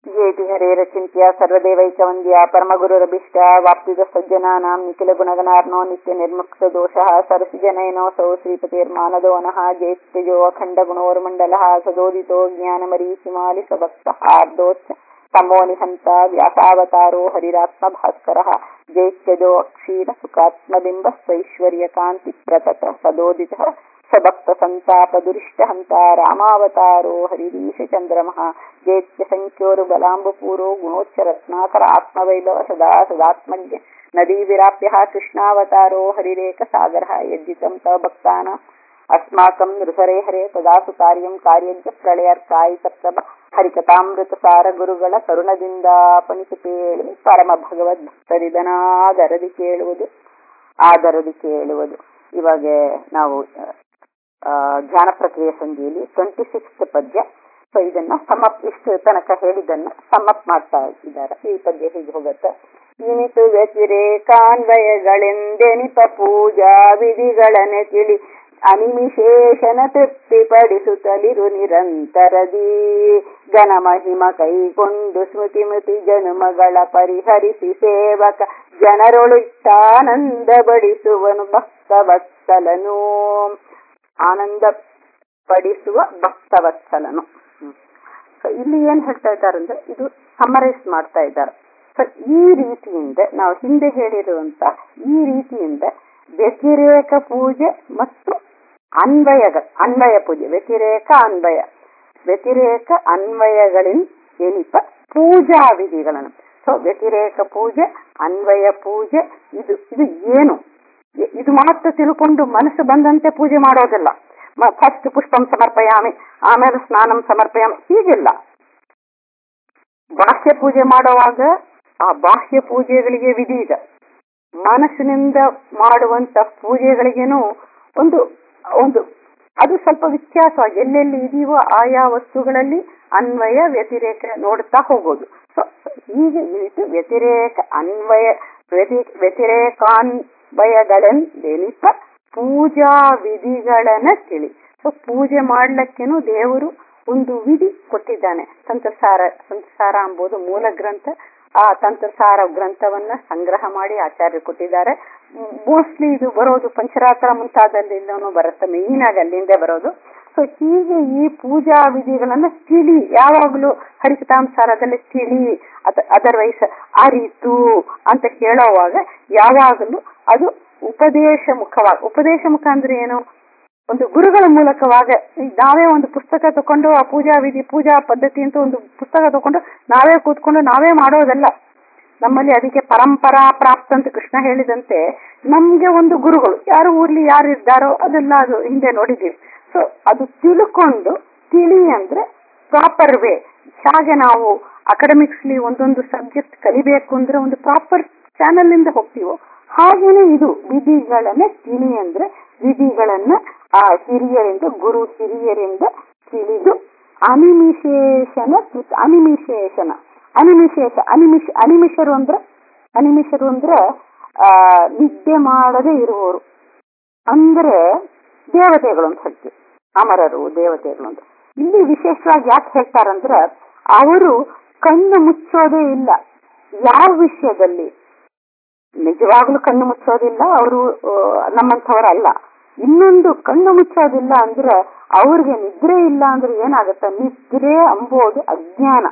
ಜೇತಿ ಹರೇರಚಿಂತ್ಯ ಸರ್ವದೇವೈಕವಂದ್ಯ ಪರಮಗುರುರಭಿಷ್ಟ ವಾಪ್ತಿದ ಸಜ್ಜನಾನಾಂ ನಿಖಿಲ ಗುಣಗಣಾರ್ನೋ ನಿತ್ಯ ನಿರ್ಮುಕ್ತ ದೋಷಃ ಸರಸಿಜನಯನೋऽಸೌ ಶ್ರೀಪತಿರ್ಮಾನದೋನಃ ಜೇತ್ಯಜೋ ಅಖಂಡ ಗುಣೋರ್ಮಂಡಲಃ ಸದೋದಿತೋ ಜ್ಞಾನಮರೀಚಿಮಾಲಿ ಸಭಕ್ತಹಾರ್ದೋಚ್ಚ ತಮೋ ನಿಹಂತ ವ್ಯಾಸಾವತಾರೋ ಹರಿರಾತ್ಮ ಭಾಸ್ಕರಃ ಜೈತ್ಯಜೋ ಅಕ್ಷೀರ ಸುಖಾತ್ಮಬಿಂಬ ಸ್ವೈಶ್ವರ್ಯ ಕಾಂತಿ ಪ್ರತತ ಸದೋದಿತಃ ಸಭಕ್ತ ಸಂತಾಪ ದುರಿಷ್ಟ ಹಂತ ರಾಮಾವತಾರೋ ಹರಿರೀಶ ಚಂದ್ರಮಃ ಜೇತ್ಯ ಸಂಖ್ಯೋರು ಬಲಾಂಬಪೂರೋ ಗುಣೋಚ್ಚ ರತ್ನಾಕರ ಆತ್ಮವೈಭವ ಸದಾ ಸದಾತ್ಮಜ್ಞ ನದೀ ವಿರಾಪ್ಯ ಕೃಷ್ಣಾವತಾರೋ ಹರಿರೇಕ ಸಾಗರ ಯಜ್ಜಿತಂ ತವ ಭಕ್ತಾನ ಅಸ್ಮಾಕಂ ನೃಹರೇ ಹರೇ ತದಾಸು ಕಾರ್ಯಂ ಕಾರ್ಯಜ್ಞ ಪ್ರಳಯರ್ಕಾಯಿ ಸಪ್ತಭ ಹರಿಕಥಾಮೃತ ಸಾರ ಗುರುಗಳ ಕರುಣದಿಂದ ಪಣಿಸಿ ಕೇಳಿ ಪರಮ ಭಗವದ್ ಭಕ್ತರಿದನಾದರದಿ ಕೇಳುವುದು ಆದರದಿ ಕೇಳುವುದು ಇವಾಗ ನಾವು ಧ್ಯಾನ ಪ್ರಕ್ರಿಯೆ ಸಂಧಿಯಲ್ಲಿ ಟ್ವೆಂಟಿ ಸಿಕ್ಸ್ ಪದ್ಯ ಸೊ ಇದನ್ನ ಸಮಪ್ ಇಷ್ಟು ತನಕ ಹೇಳಿದ್ದನ್ನ ಸಮಪ್ ಮಾಡ್ತಾ ಇದ್ದಾರೆ ಈ ಪದ್ಯ ಹೀಗೆ ಹೋಗುತ್ತೆ ಇನಿತು ವ್ಯತಿರೇಕಾನ್ವಯಗಳೆಂದೆನಿಪ ಪೂಜಾ ವಿಧಿಗಳನ್ನೇ ತಿಳಿ ಅನಿಮಿಶೇಷನ ತೃಪ್ತಿಪಡಿಸುತ್ತಲಿರು ನಿರಂತರದಿ ಘನ ಮಹಿಮ ಕೈಗೊಂಡು ಸ್ಮೃತಿ ಮೃತಿ ಜನುಮಗಳ ಪರಿಹರಿಸಿ ಸೇವಕ ಜನರೊಳಿಟ್ಟಾನಂದ ಬಡಿಸುವನು ಭಕ್ತವತ್ಸಲನು ಆನಂದ ಪಡಿಸುವ ಭಕ್ತವತ್ಸಲನು ಸೊ ಇಲ್ಲಿ ಏನ್ ಹೇಳ್ತಾ ಇದ್ದಾರೆ ಅಂದ್ರೆ ಇದು ಸಮರೈಸ್ ಮಾಡ್ತಾ ಇದ್ದಾರೆ ಸೊ ಈ ರೀತಿಯಿಂದ ನಾವು ಹಿಂದೆ ಹೇಳಿರುವಂತ ಈ ರೀತಿಯಿಂದ ವ್ಯತಿರೇಕ ಪೂಜೆ ಮತ್ತು ಅನ್ವಯಗಳ ಅನ್ವಯ ಪೂಜೆ ವ್ಯತಿರೇಕ ಅನ್ವಯ ವ್ಯತಿರೇಕ ಅನ್ವಯಗಳಿಂದ ಎನಿಪ ಪೂಜಾ ವಿಧಿಗಳನ್ನು ಸೊ ವ್ಯತಿರೇಕ ಪೂಜೆ ಅನ್ವಯ ಪೂಜೆ ಇದು ಇದು ಏನು ಇದು ಮಾತ್ರ ತಿಳ್ಕೊಂಡು ಮನಸ್ಸು ಬಂದಂತೆ ಪೂಜೆ ಮಾಡೋದಿಲ್ಲ ಫಸ್ಟ್ ಪುಷ್ಪಂ ಸಮರ್ಪಯಾಮಿ ಆಮೇಲೆ ಸ್ನಾನಂ ಸಮರ್ಪಯಾಮಿ ಹೀಗಿಲ್ಲ ಬಾಹ್ಯ ಪೂಜೆ ಮಾಡುವಾಗ ಆ ಬಾಹ್ಯ ಪೂಜೆಗಳಿಗೆ ವಿಧಿ ಇದೆ ಮನಸ್ಸಿನಿಂದ ಮಾಡುವಂತ ಪೂಜೆಗಳಿಗೇನು ಒಂದು ಒಂದು ಅದು ಸ್ವಲ್ಪ ವ್ಯತ್ಯಾಸವಾಗಿ ಎಲ್ಲೆಲ್ಲಿ ಇದೆಯೋ ಆಯಾ ವಸ್ತುಗಳಲ್ಲಿ ಅನ್ವಯ ವ್ಯತಿರೇಕ ನೋಡ್ತಾ ಹೋಗೋದು ಸೊ ಹೀಗೆ ಇದು ವ್ಯತಿರೇಕ ಅನ್ವಯ ವ್ಯತಿರೇಕಾನ್ವಯಗಳೆಂದೆನಿಪ ಪೂಜಾ ವಿಧಿಗಳನ್ನ ತಿಳಿ ಸೊ ಪೂಜೆ ಮಾಡ್ಲಿಕ್ಕೇನು ದೇವರು ಒಂದು ವಿಧಿ ಕೊಟ್ಟಿದ್ದಾನೆ ತಂತ್ರಸಾರ ತಂತ್ರಸಾರ ಎಂಬುದು ಮೂಲ ಗ್ರಂಥ ಆ ತಂತ್ರಸಾರ ಗ್ರಂಥವನ್ನ ಸಂಗ್ರಹ ಮಾಡಿ ಆಚಾರ್ಯರು ಕೊಟ್ಟಿದ್ದಾರೆ ಮೋಸ್ಟ್ಲಿ ಇದು ಬರೋದು ಪಂಚರಾತ್ರ ಮುಂತಾದಲ್ಲಿಂದನೂ ಬರುತ್ತೆ ಮೇನ್ ಆಗಿ ಅಲ್ಲಿಂದ ಬರೋದು ಸೊ ಹೀಗೆ ಈ ಪೂಜಾ ವಿಧಿಗಳನ್ನ ತಿಳಿ ಯಾವಾಗಲೂ ಹರಿಕತಾಂಸಾರದಲ್ಲಿ ತಿಳಿ ಅದರ್ವೈಸ್ ಅರಿತು ಅಂತ ಹೇಳೋವಾಗ ಯಾವಾಗಲೂ ಅದು ಉಪದೇಶ ಮುಖವಾಗಿ ಉಪದೇಶ ಮುಖ ಅಂದ್ರೆ ಏನು ಒಂದು ಗುರುಗಳ ಮೂಲಕವಾಗ ನಾವೇ ಒಂದು ಪುಸ್ತಕ ತಕೊಂಡು ಆ ಪೂಜಾ ವಿಧಿ ಪೂಜಾ ಪದ್ಧತಿ ಅಂತ ಒಂದು ಪುಸ್ತಕ ತಕೊಂಡು ನಾವೇ ಕೂತ್ಕೊಂಡು ನಾವೇ ಮಾಡೋದಲ್ಲ ನಮ್ಮಲ್ಲಿ ಅದಕ್ಕೆ ಪರಂಪರಾ ಪ್ರಾಪ್ತ ಅಂತ ಕೃಷ್ಣ ಹೇಳಿದಂತೆ ನಮ್ಗೆ ಒಂದು ಗುರುಗಳು ಯಾರು ಊರ್ಲಿ ಯಾರು ಇದ್ದಾರೋ ಅದೆಲ್ಲ ಅದು ಹಿಂದೆ ನೋಡಿದ್ದೀವಿ ಸೊ ಅದು ತಿಳ್ಕೊಂಡು ತಿಳಿ ಅಂದ್ರೆ ಪ್ರಾಪರ್ ವೇ ಹಾಗೆ ನಾವು ಅಕಾಡೆಮಿಕ್ಸ್ಲಿ ಒಂದೊಂದು ಸಬ್ಜೆಕ್ಟ್ ಕಲಿಬೇಕು ಅಂದ್ರೆ ಒಂದು ಪ್ರಾಪರ್ ಚಾನಲ್ ಇಂದ ಹೋಗ್ತೀವೋ ಹಾಗೇನೆ ಇದು ವಿಧಿಗಳನ್ನ ತಿಳಿ ಅಂದ್ರೆ ವಿಧಿಗಳನ್ನ ಆ ಹಿರಿಯರಿಂದ ಗುರು ಹಿರಿಯರಿಂದ ತಿಳಿದು ಅನಿಮಿಶೇಷನ ಅನಿಮಿಶೇಷನ ಅನಿಮಿಶೇಷ ಅನಿಮಿಷ ಅನಿಮಿಷರು ಅಂದ್ರೆ ಅನಿಮಿಷರು ಅಂದ್ರೆ ಆ ನಿದ್ದೆ ಮಾಡದೆ ಇರುವವರು ಅಂದ್ರೆ ದೇವತೆಗಳು ಅಂತ ಹೇಳ್ತೀವಿ ಅಮರರು ದೇವತೆಗಳು ಅಂತ ಇಲ್ಲಿ ವಿಶೇಷವಾಗಿ ಯಾಕೆ ಹೇಳ್ತಾರಂದ್ರೆ ಅವರು ಕಣ್ಣು ಮುಚ್ಚೋದೇ ಇಲ್ಲ ಯಾವ ವಿಷಯದಲ್ಲಿ ನಿಜವಾಗ್ಲೂ ಕಣ್ಣು ಮುಚ್ಚೋದಿಲ್ಲ ಅವರು ನಮ್ಮಂಥವರಲ್ಲ ಇನ್ನೊಂದು ಕಣ್ಣು ಮುಚ್ಚೋದಿಲ್ಲ ಅಂದ್ರೆ ಅವ್ರಿಗೆ ನಿದ್ರೆ ಇಲ್ಲ ಅಂದ್ರೆ ಏನಾಗತ್ತ ನಿದ್ರೆ ಅಂಬೋದು ಅಜ್ಞಾನ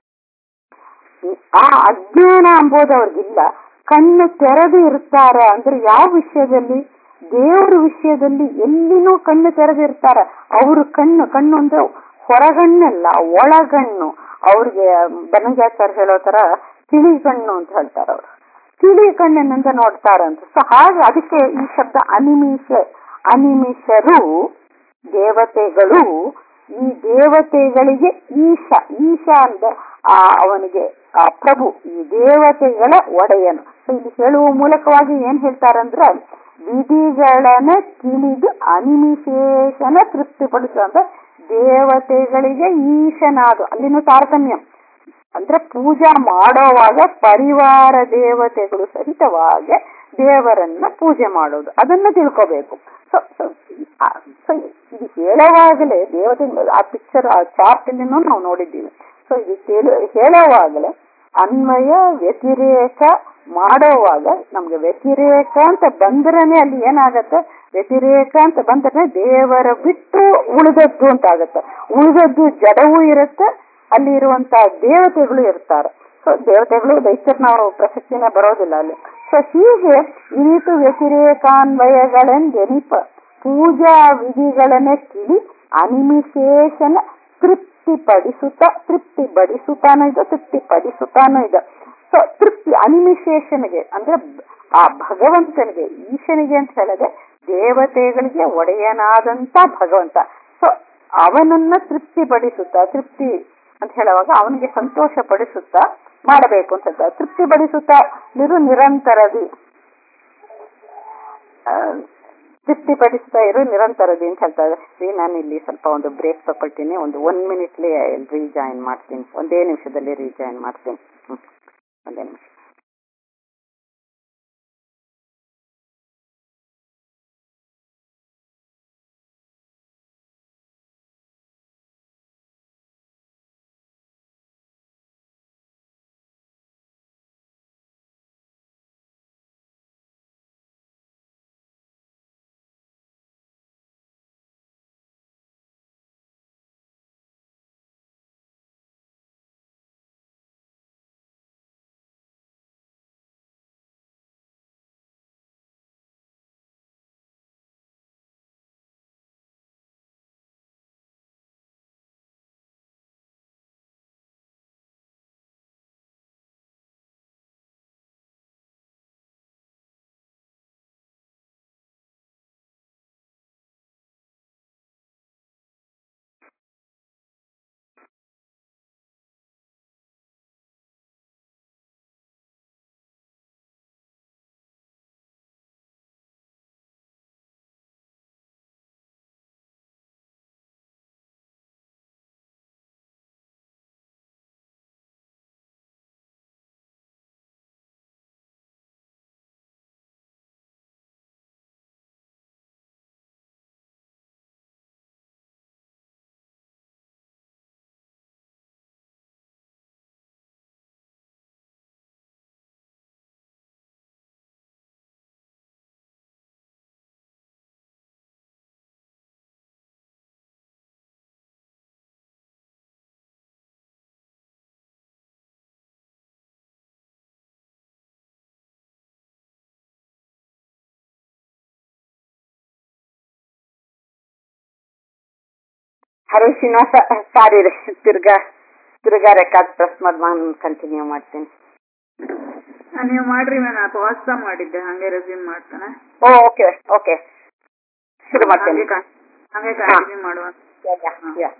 ಆ ಅಜ್ಞಾನ ಅಂಬೋದು ಅವ್ರಿಗಿಲ್ಲ ಕಣ್ಣು ತೆರೆದು ಇರ್ತಾರೆ ಅಂದ್ರೆ ಯಾವ ವಿಷಯದಲ್ಲಿ ದೇವರ ವಿಷಯದಲ್ಲಿ ಎಲ್ಲಿನೂ ಕಣ್ಣು ತೆರೆದಿರ್ತಾರ ಅವರು ಕಣ್ಣು ಕಣ್ಣು ಅಂದ್ರೆ ಹೊರಗಣ್ಣಲ್ಲ ಒಳಗಣ್ಣು ಅವ್ರಿಗೆ ಬನಂಜಾಚಾರ್ಯ ಹೇಳೋ ತರ ತಿಳಿ ಕಣ್ಣು ಅಂತ ಹೇಳ್ತಾರ ಅವ್ರು ತಿಳಿ ಕಣ್ಣಿನಿಂದ ನೋಡ್ತಾರಂತ ಸೊ ಹಾಗೆ ಅದಕ್ಕೆ ಈ ಶಬ್ದ ಅನಿಮಿಷ ಅನಿಮಿಷರು ದೇವತೆಗಳು ಈ ದೇವತೆಗಳಿಗೆ ಈಶ ಈಶ ಅಂದ್ರೆ ಆ ಅವನಿಗೆ ಆ ಪ್ರಭು ಈ ದೇವತೆಗಳ ಒಡೆಯನು ಸೊ ಇಲ್ಲಿ ಹೇಳುವ ಮೂಲಕವಾಗಿ ಏನ್ ಹೇಳ್ತಾರಂದ್ರ ವಿಧಿಗಳನ್ನ ತಿಳಿದು ಅನಿಮಿಶೇಷನ ತೃಪ್ತಿಪಡಿಸುವಂತ ದೇವತೆಗಳಿಗೆ ಈಶನಾದು ಅಲ್ಲಿನ ತಾರತಮ್ಯ ಅಂದ್ರೆ ಪೂಜಾ ಮಾಡೋವಾಗ ಪರಿವಾರ ದೇವತೆಗಳು ಸಹಿತವಾಗಿ ದೇವರನ್ನ ಪೂಜೆ ಮಾಡೋದು ಅದನ್ನ ತಿಳ್ಕೋಬೇಕು ಸೊ ಸೊ ಇದು ಹೇಳುವಾಗಲೇ ದೇವತೆ ಆ ಪಿಕ್ಚರ್ ಆ ಚಾರ್ಟ್ ನಾವು ನೋಡಿದ್ದೀವಿ ಸೊ ಇದು ಹೇಳು- ಹೇಳುವಾಗಲೇ ಅನ್ವಯ ವ್ಯತಿರೇಕ ಮಾಡೋವಾಗ ನಮ್ಗೆ ವ್ಯತಿರೇಕ ಅಂತ ಬಂದ್ರೇನೆ ಅಲ್ಲಿ ಏನಾಗತ್ತೆ ವ್ಯತಿರೇಕ ಅಂತ ಬಂದ್ರೆ ದೇವರ ಬಿಟ್ಟು ಉಳಿದದ್ದು ಅಂತ ಆಗತ್ತೆ ಉಳಿದದ್ದು ಜಡವೂ ಇರುತ್ತೆ ಅಲ್ಲಿ ಇರುವಂತ ದೇವತೆಗಳು ಇರ್ತಾರೆ ಸೊ ದೇವತೆಗಳು ದೈತ್ಯರ್ ನಾವು ಪ್ರಸಕ್ತಿನೇ ಬರೋದಿಲ್ಲ ಅಲ್ಲಿ ಸೊ ಹೀಗೆ ಈ ರೀತಿ ವ್ಯತಿರೇಕಾನ್ವಯಗಳೆಂದೆನಿಪ ಪೂಜಾ ವಿಧಿಗಳನ್ನೇ ತಿಳಿ ಅನಿಮಿಶೇಷನ ತೃಪ್ತಿಪಡಿಸುತ್ತ ತೃಪ್ತಿ ಬಡಿಸುತ್ತಾನೂ ಇದೆ ತೃಪ್ತಿ ಪಡಿಸುತ್ತಾನೂ ಇದೆ ಸೊ ತೃಪ್ತಿ ಅನಿಮಿಶೇಷನಿಗೆ ಅಂದ್ರೆ ಬ- ಆ ಭಗವಂತನಿಗೆ ಈಶನಿಗೆ ಅಂತ ಹೇಳಿದ್ರೆ ದೇವತೆಗಳಿಗೆ ಒಡೆಯನಾದಂತ ಭಗವಂತ ಸೊ ಅವನನ್ನ ತೃಪ್ತಿ ಪಡಿಸುತ್ತಾ ತೃಪ್ತಿ ಅಂತ ಹೇಳುವಾಗ ಅವನಿಗೆ ಸಂತೋಷ ಪಡಿಸುತ್ತಾ ಮಾಡಬೇಕು ಅಂತ ಹೇಳ್ತಾರೆ. ತೃಪ್ತಿ ಪಡಿಸುತ್ತಾ ನಿರು ನಿರಂತರದಿ ಆ, ತೃಪ್ತಿ ಪಡಿಸ್ತಾ ಇರು ನಿರಂತರದಿ ಅಂತ ಹೇಳ್ತಾರೆ ರೀ ನಾನು ಇಲ್ಲಿ ಸ್ವಲ್ಪ ಒಂದು ಬ್ರೇಕ್ ತಗೊಳ್ತೀನಿ ಒಂದು ಒನ್ ಮಿನಿಟ್ಲಿ ರೀಜಾಯಿನ್ ಮಾಡ್ತೀನಿ ಒಂದೇ ನಿಮಿಷದಲ್ಲಿ ರೀಜಾಯಿನ್ ಮಾಡ್ತೀನಿ ಹ್ಮ್. ಒಂದೇ ನಿಮಿಷ ಹರೀಶಿನ ಸಾರಿ ರೀ ತಿರ್ಗಾ ತಿರ್ಗಾ ರೆಕಾರ್ಡ್ ಪ್ರೆಸ್ ಮಾಡಿ ನಾನು ಕಂಟಿನ್ಯೂ ಮಾಡ್ತೀನಿ ನೀವು ಮಾಡ್ರಿ ನಾನು ಪಾಸ್ ಮಾಡಿದ್ದೆ ಹಂಗೆ ರೆಸ್ಯೂಮ್ ಮಾಡ್ತಾನೆ ಓ ಓಕೆ ಓಕೆ ಶುರು ಮಾಡ್ತೀನಿ ಹಂಗೆ ಕನ್- ಹಂಗೆ ಕಂಟಿನ್ಯೂ ಮಾಡುವ ಯಾ.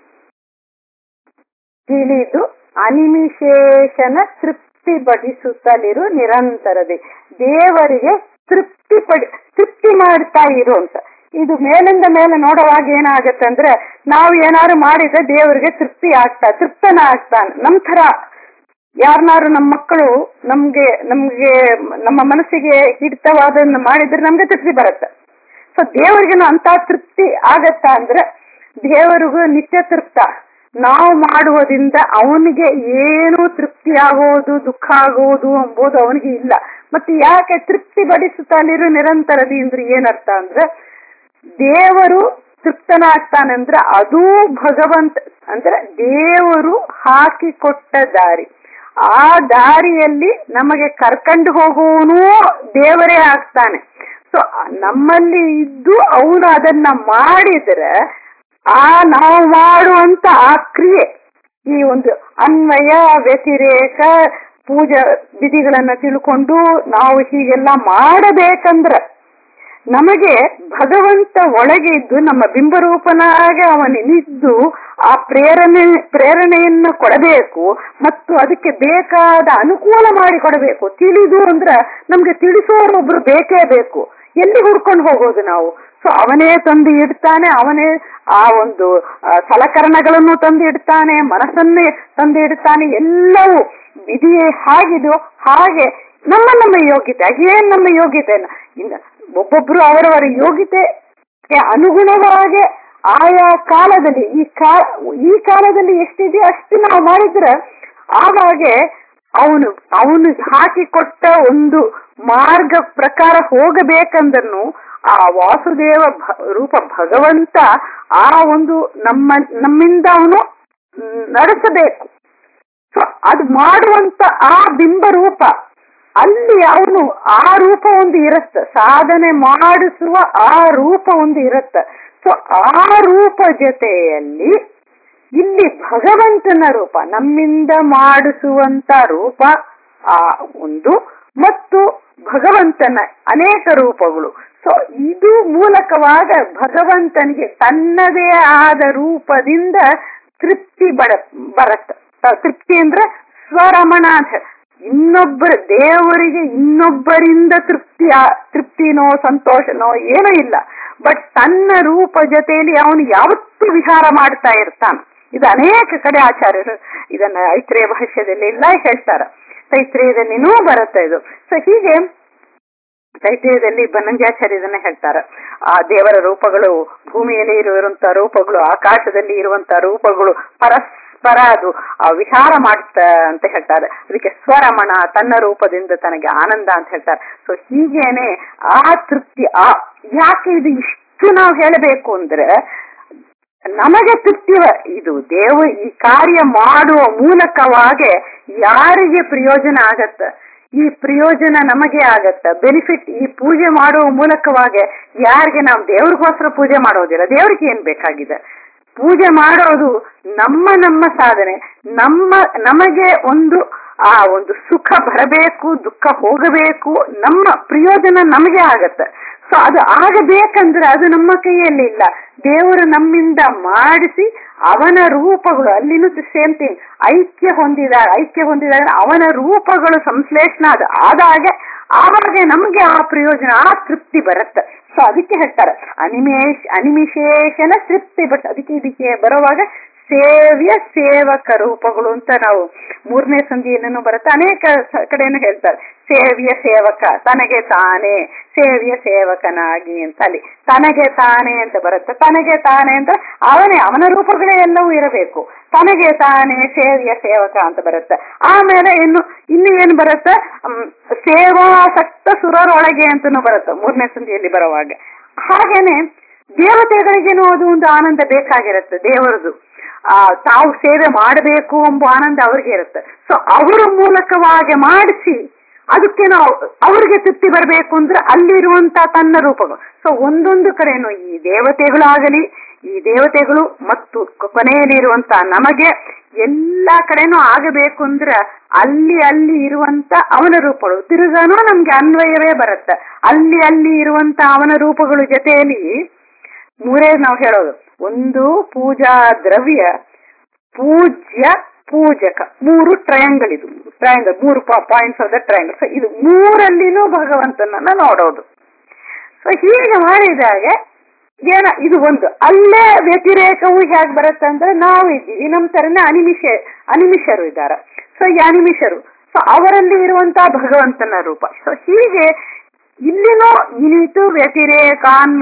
ತಿಳಿದು ಅನಿಮಿಶೇಷನ ತೃಪ್ತಿ ಪಡಿಸುತ್ತಲಿರು ನಿರಂತರದಿ ದೇವರಿಗೆ ತೃಪ್ತಿ ಪಡಿ ತೃಪ್ತಿ ಮಾಡ್ತಾ ಇರು ಅಂತ ಇದು ಮೇಲಿಂದ ಮೇಲೆ ನೋಡುವಾಗ ಏನಾಗತ್ತೆ ಅಂದ್ರೆ ನಾವು ಏನಾದ್ರು ಮಾಡಿದ್ರೆ ದೇವರಿಗೆ ತೃಪ್ತಿ ಆಗ್ತಾ ತೃಪ್ತನ ಆಗ್ತಾನೆ ನಮ್ ತರ ಯಾರನ್ನಾರು ನಮ್ಮ ಮಕ್ಕಳು ನಮ್ಗೆ ನಮ್ಗೆ ನಮ್ಮ ಮನಸ್ಸಿಗೆ ಹಿಡಿತವಾದನ್ನ ಮಾಡಿದ್ರೆ ನಮ್ಗೆ ತೃಪ್ತಿ ಬರುತ್ತೆ ಸೊ ದೇವರಿಗೇನು ಅಂತ ತೃಪ್ತಿ ಆಗತ್ತ ಅಂದ್ರೆ ದೇವರಿಗೂ ನಿತ್ಯ ತೃಪ್ತ ನಾವು ಮಾಡುವುದರಿಂದ ಅವನಿಗೆ ಏನು ತೃಪ್ತಿ ಆಗೋದು ದುಃಖ ಆಗೋದು ಎಂಬುದು ಅವನಿಗೆ ಇಲ್ಲ ಮತ್ತೆ ಯಾಕೆ ತೃಪ್ತಿ ಪಡಿಸುತ್ತಲಿರು ನಿರಂತರದಿ ಅಂದ್ರೆ ಏನರ್ಥ ಅಂದ್ರೆ ದೇವರು ತೃಪ್ತನಾಗ್ತಾನಂದ್ರೆ ಅದೂ ಭಗವಂತ ಅಂದ್ರೆ ದೇವರು ಹಾಕಿಕೊಟ್ಟ ದಾರಿ ಆ ದಾರಿಯಲ್ಲಿ ನಮಗೆ ಕರ್ಕೊಂಡು ಹೋಗುವನು ದೇವರೇ ಆಗ್ತಾನೆ ಸೊ ನಮ್ಮಲ್ಲಿ ಇದ್ದು ಅವನು ಅದನ್ನ ಮಾಡಿದ್ರೆ ಆ ನಾವು ಮಾಡುವಂತ ಆ ಕ್ರಿಯೆ ಈ ಒಂದು ಅನ್ವಯ ವ್ಯತಿರೇಕ ಪೂಜಾ ವಿಧಿಗಳನ್ನ ತಿಳ್ಕೊಂಡು ನಾವು ಹೀಗೆಲ್ಲ ಮಾಡಬೇಕಂದ್ರೆ ನಮಗೆ ಭಗವಂತ ಒಳಗೆ ಇದ್ದು ನಮ್ಮ ಬಿಂಬರೂಪನಾಗೆ ಅವನಿದ್ದು ಆ ಪ್ರೇರಣೆ ಪ್ರೇರಣೆಯನ್ನು ಕೊಡಬೇಕು ಮತ್ತು ಅದಕ್ಕೆ ಬೇಕಾದ ಅನುಕೂಲ ಮಾಡಿ ಕೊಡಬೇಕು ತಿಳಿದು ಅಂದ್ರ ನಮ್ಗೆ ತಿಳಿಸೋರೊಬ್ರು ಬೇಕೇ ಬೇಕು ಎಲ್ಲಿ ಹುಡ್ಕೊಂಡು ಹೋಗೋದು ನಾವು ಸೊ ಅವನೇ ತಂದು ಇಡ್ತಾನೆ ಅವನೇ ಆ ಒಂದು ಆ, ಸಲಕರಣೆಗಳನ್ನು ತಂದು ಇಡ್ತಾನೆ ಮನಸ್ಸನ್ನೇ ತಂದು ಇಡ್ತಾನೆ ಎಲ್ಲವೂ ವಿಧಿ ಹೇಗಿದೆಯೋ ಹಾಗೆ ನಮ್ಮ ನಮ್ಮ ಯೋಗ್ಯತೆ ಏನ್ ನಮ್ಮ ಯೋಗ್ಯತೆ ಇನ್ನು ಒಬ್ಬೊಬ್ರು ಅವರವರ ಯೋಗ್ಯತೆಗೆ ಅನುಗುಣವಾಗಿ ಆಯಾ ಕಾಲದಲ್ಲಿ ಈ ಕಾಲ ಈ ಕಾಲದಲ್ಲಿ ಎಷ್ಟಿದೆಯೋ ಅಷ್ಟು ನಾವು ಮಾಡಿದ್ರೆ ಆವಾಗೆ ಅವನು ಅವನು ಹಾಕಿಕೊಟ್ಟ ಒಂದು ಮಾರ್ಗ ಪ್ರಕಾರ ಹೋಗಬೇಕಂದ್ರೂ ಆ ವಾಸುದೇವ ಭ- ರೂಪ ಭಗವಂತ ಆ ಒಂದು ನಮ್ಮ ನಮ್ಮಿಂದ ಅವನು ನಡೆಸಬೇಕು ಸೊ ಅದು ಮಾಡುವಂತ ಆ ಬಿಂಬ ರೂಪ ಅಲ್ಲಿ ಅವನು ಆ ರೂಪ ಒಂದು ಇರುತ್ತೆ ಸಾಧನೆ ಮಾಡಿಸುವ ಆ ರೂಪ ಒಂದು ಇರುತ್ತೆ ಸೊ ಆ ರೂಪ ಜೊತೆಯಲ್ಲಿ ಇಲ್ಲಿ ಭಗವಂತನ ರೂಪ ನಮ್ಮಿಂದ ಮಾಡಿಸುವಂತ ರೂಪ ಆ ಒಂದು ಮತ್ತು ಭಗವಂತನ ಅನೇಕ ರೂಪಗಳು ಸೊ ಇದು ಮೂಲಕವಾಗ ಭಗವಂತನಿಗೆ ತನ್ನದೇ ಆದ ರೂಪದಿಂದ ತೃಪ್ತಿ ಬರ ಬರತ್ತ ತೃಪ್ತಿ ಅಂದ್ರೆ ಸ್ವರಮಣ ಅಂತ ಇನ್ನೊಬ್ಬರ ದೇವರಿಗೆ ಇನ್ನೊಬ್ಬರಿಂದ ತೃಪ್ತಿ ಆ- ತೃಪ್ತಿನೋ ಸಂತೋಷನೋ ಏನೂ ಇಲ್ಲ ಬಟ್ ತನ್ನ ರೂಪ ಜೊತೆಯಲ್ಲಿ ಅವನು ಯಾವತ್ತೂ ವಿಹಾರ ಮಾಡ್ತಾ ಇರ್ತಾನೆ ಇದು ಅನೇಕ ಕಡೆ ಆಚಾರ್ಯರು ಇದನ್ನ ಐತ್ರೇಯ ಭಾಷ್ಯದಲ್ಲಿ ಎಲ್ಲ ಹೇಳ್ತಾರ ತೈತ್ರೇಯದಲ್ಲಿನೂ ಬರುತ್ತೆ ಇದು ಸೊ ಹೀಗೆ ತೈತ್ರೇಯದಲ್ಲಿ ಬನ್ನಂಜಾಚಾರ್ಯ ಇದನ್ನ ಹೇಳ್ತಾರೆ ಆ ದೇವರ ರೂಪಗಳು ಭೂಮಿಯಲ್ಲಿ ಇರುವಂತ ರೂಪಗಳು ಆಕಾಶದಲ್ಲಿ ಇರುವಂತ ರೂಪಗಳು ಪರಸ್ಪರ ಅದು ಆ ವಿಹಾರ ಮಾಡುತ್ತ ಅಂತ ಹೇಳ್ತಾರೆ ಅದಕ್ಕೆ ಸ್ವರಮಣ ತನ್ನ ರೂಪದಿಂದ ತನಗೆ ಆನಂದ ಅಂತ ಹೇಳ್ತಾರೆ ಸೊ ಹೀಗೇನೆ ಆ ತೃಪ್ತಿ ಆ ಯಾಕೆ ಇದು ಇಷ್ಟು ನಾವು ಹೇಳಬೇಕು ಅಂದ್ರೆ ನಮಗೆ ತೃಪ್ತಿ ಇದು ದೇವ ಈ ಕಾರ್ಯ ಮಾಡುವ ಮೂಲಕವಾಗಿ ಯಾರಿಗೆ ಪ್ರಯೋಜನ ಆಗತ್ತ ಈ ಪ್ರಯೋಜನ ನಮಗೆ ಆಗತ್ತ ಬೆನಿಫಿಟ್ ಈ ಪೂಜೆ ಮಾಡುವ ಮೂಲಕವಾಗಿ ಯಾರಿಗೆ ನಾವು ದೇವ್ರಿಗೋಸ್ಕರ ಪೂಜೆ ಮಾಡೋದಿಲ್ಲ ದೇವ್ರಿಗೆ ಏನ್ ಬೇಕಾಗಿದೆ ಪೂಜೆ ಮಾಡೋದು ನಮ್ಮ ನಮ್ಮ ಸಾಧನೆ ನಮ್ಮ ನಮಗೆ ಒಂದು ಆ ಒಂದು ಸುಖ ಬರಬೇಕು ದುಃಖ ಹೋಗಬೇಕು ನಮ್ಮ ಪ್ರಯೋಜನ ನಮಗೆ ಆಗತ್ತೆ ಸೊ ಅದು ಆಗಬೇಕಂದ್ರೆ ಅದು ನಮ್ಮ ಕೈಯಲ್ಲಿ ಇಲ್ಲ ದೇವರು ನಮ್ಮಿಂದ ಮಾಡಿಸಿ ಅವನ ರೂಪಗಳು ಅಲ್ಲಿನೂ ಸೇಮ್ ಥಿಂಗ್ ಐಕ್ಯ ಹೊಂದಿದಾಗ ಐಕ್ಯ ಹೊಂದಿದಾಗ ಅವನ ರೂಪಗಳು ಸಂಶ್ಲೇಷಣ ಅದು ಆದಾಗೆ ಆವಾಗ ನಮಗೆ ಆ ಪ್ರಯೋಜನ ಆ ತೃಪ್ತಿ ಬರುತ್ತೆ ಸೊ ಅದಕ್ಕೆ ಹೇಳ್ತಾರೆ ಅನಿಮೇಶ್ ಅನಿಮಿಶೇಷನ ತೃಪ್ತಿ ಬಟ್ ಅದಕ್ಕೆ ಇದಕ್ಕೆ ಬರುವಾಗ ಸೇವ್ಯ ಸೇವಕ ರೂಪಗಳು ಅಂತ ನಾವು ಮೂರನೇ ಸಂಧಿಯಲ್ಲೂ ಬರುತ್ತೆ ಅನೇಕ ಸ- ಕಡೆಯನ್ನು ಹೇಳ್ತಾರೆ ಸೇವ್ಯ ಸೇವಕ ತನಗೆ ತಾನೇ ಸೇವ್ಯ ಸೇವಕನಾಗಿ ಅಂತ ಅಲ್ಲಿ ತನಗೆ ತಾನೇ ಅಂತ ಬರುತ್ತೆ ತನಗೆ ತಾನೇ ಅಂತ ಅವನೇ ಅವನ ರೂಪಗಳೇ ಎಲ್ಲವೂ ಇರಬೇಕು ತನಗೆ ತಾನೇ ಸೇವ್ಯ ಸೇವಕ ಅಂತ ಬರುತ್ತೆ ಆಮೇಲೆ ಇನ್ನು ಇನ್ನು ಏನು ಬರುತ್ತೆ ಮ್, ಸೇವಾಸಕ್ತ ಸುರರೊಳಗೆ ಅಂತನೂ ಬರುತ್ತೆ ಮೂರನೇ ಸಂಧಿಯಲ್ಲಿ ಬರುವಾಗ ಹಾಗೇನೆ ದೇವತೆಗಳಿಗೇನೋ ಅದು ಒಂದು ಆನಂದ ಬೇಕಾಗಿರುತ್ತೆ ದೇವರದು ಆ ತಾವು ಸೇವೆ ಮಾಡಬೇಕು ಎಂಬ ಆನಂದ ಅವ್ರಿಗೆ ಇರುತ್ತೆ ಸೊ ಅವರ ಮೂಲಕವಾಗಿ ಮಾಡಿಸಿ ಅದಕ್ಕೆ ನಾವು ಅವ್ರಿಗೆ ತೃಪ್ತಿ ಬರಬೇಕು ಅಂದ್ರೆ ಅಲ್ಲಿರುವಂತ ತನ್ನ ರೂಪಗಳು ಸೊ ಒಂದೊಂದು ಕಡೆನು ಈ ದೇವತೆಗಳಾಗಲಿ ಈ ದೇವತೆಗಳು ಮತ್ತು ಕ- ಕೊನೆಯಲ್ಲಿರುವಂತ ನಮಗೆ ಎಲ್ಲಾ ಕಡೆನೂ ಆಗಬೇಕು ಅಂದ್ರೆ ಅಲ್ಲಿ ಅಲ್ಲಿ ಇರುವಂತ ಅವನ ರೂಪಗಳು ತಿರುಗಾನು ನಮ್ಗೆ ಅನ್ವಯವೇ ಬರುತ್ತೆ ಅಲ್ಲಿ ಅಲ್ಲಿ ಇರುವಂತ ಅವನ ರೂಪಗಳು ಜೊತೆಯಲ್ಲಿ ಮೂರೇ ನಾವು ಹೇಳೋದು ಒಂದು ಪೂಜಾ ದ್ರವ್ಯ ಪೂಜ್ಯ ಪೂಜಕ ಮೂರು ಟ್ರಯಾಂಗಲ್ ಇದು ಟ್ರಯಾಂಗಲ್ ಮೂರು points of the triangle so ಇದು ಮೂರಲ್ಲಿನೂ ಭಗವಂತನನ್ನ ನೋಡೋದು ಸೊ ಹೀಗೆ ಮಾಡಿದಾಗ ಏನ ಇದು ಒಂದು ಅಲ್ಲೇ ವ್ಯತಿರೇಕವು ಹೇಗೆ ಬರುತ್ತೆ ಅಂದ್ರೆ ನಾವು ಇದ್ದೀವಿ ನಮ್ಮ ತರನೇ ಅನಿಮಿಷ ಅನಿಮಿಷರು ಇದ್ದಾರೆ ಸೊ ಈ ಅನಿಮಿಷರು ಸೊ ಅವರಲ್ಲಿ ಇರುವಂತಹ ಭಗವಂತನ ರೂಪ ಸೊ ಹೀಗೆ ಇಲ್ಲಿನೂ ಇನಿತು ವ್ಯತಿರೇಕಾನ್ವ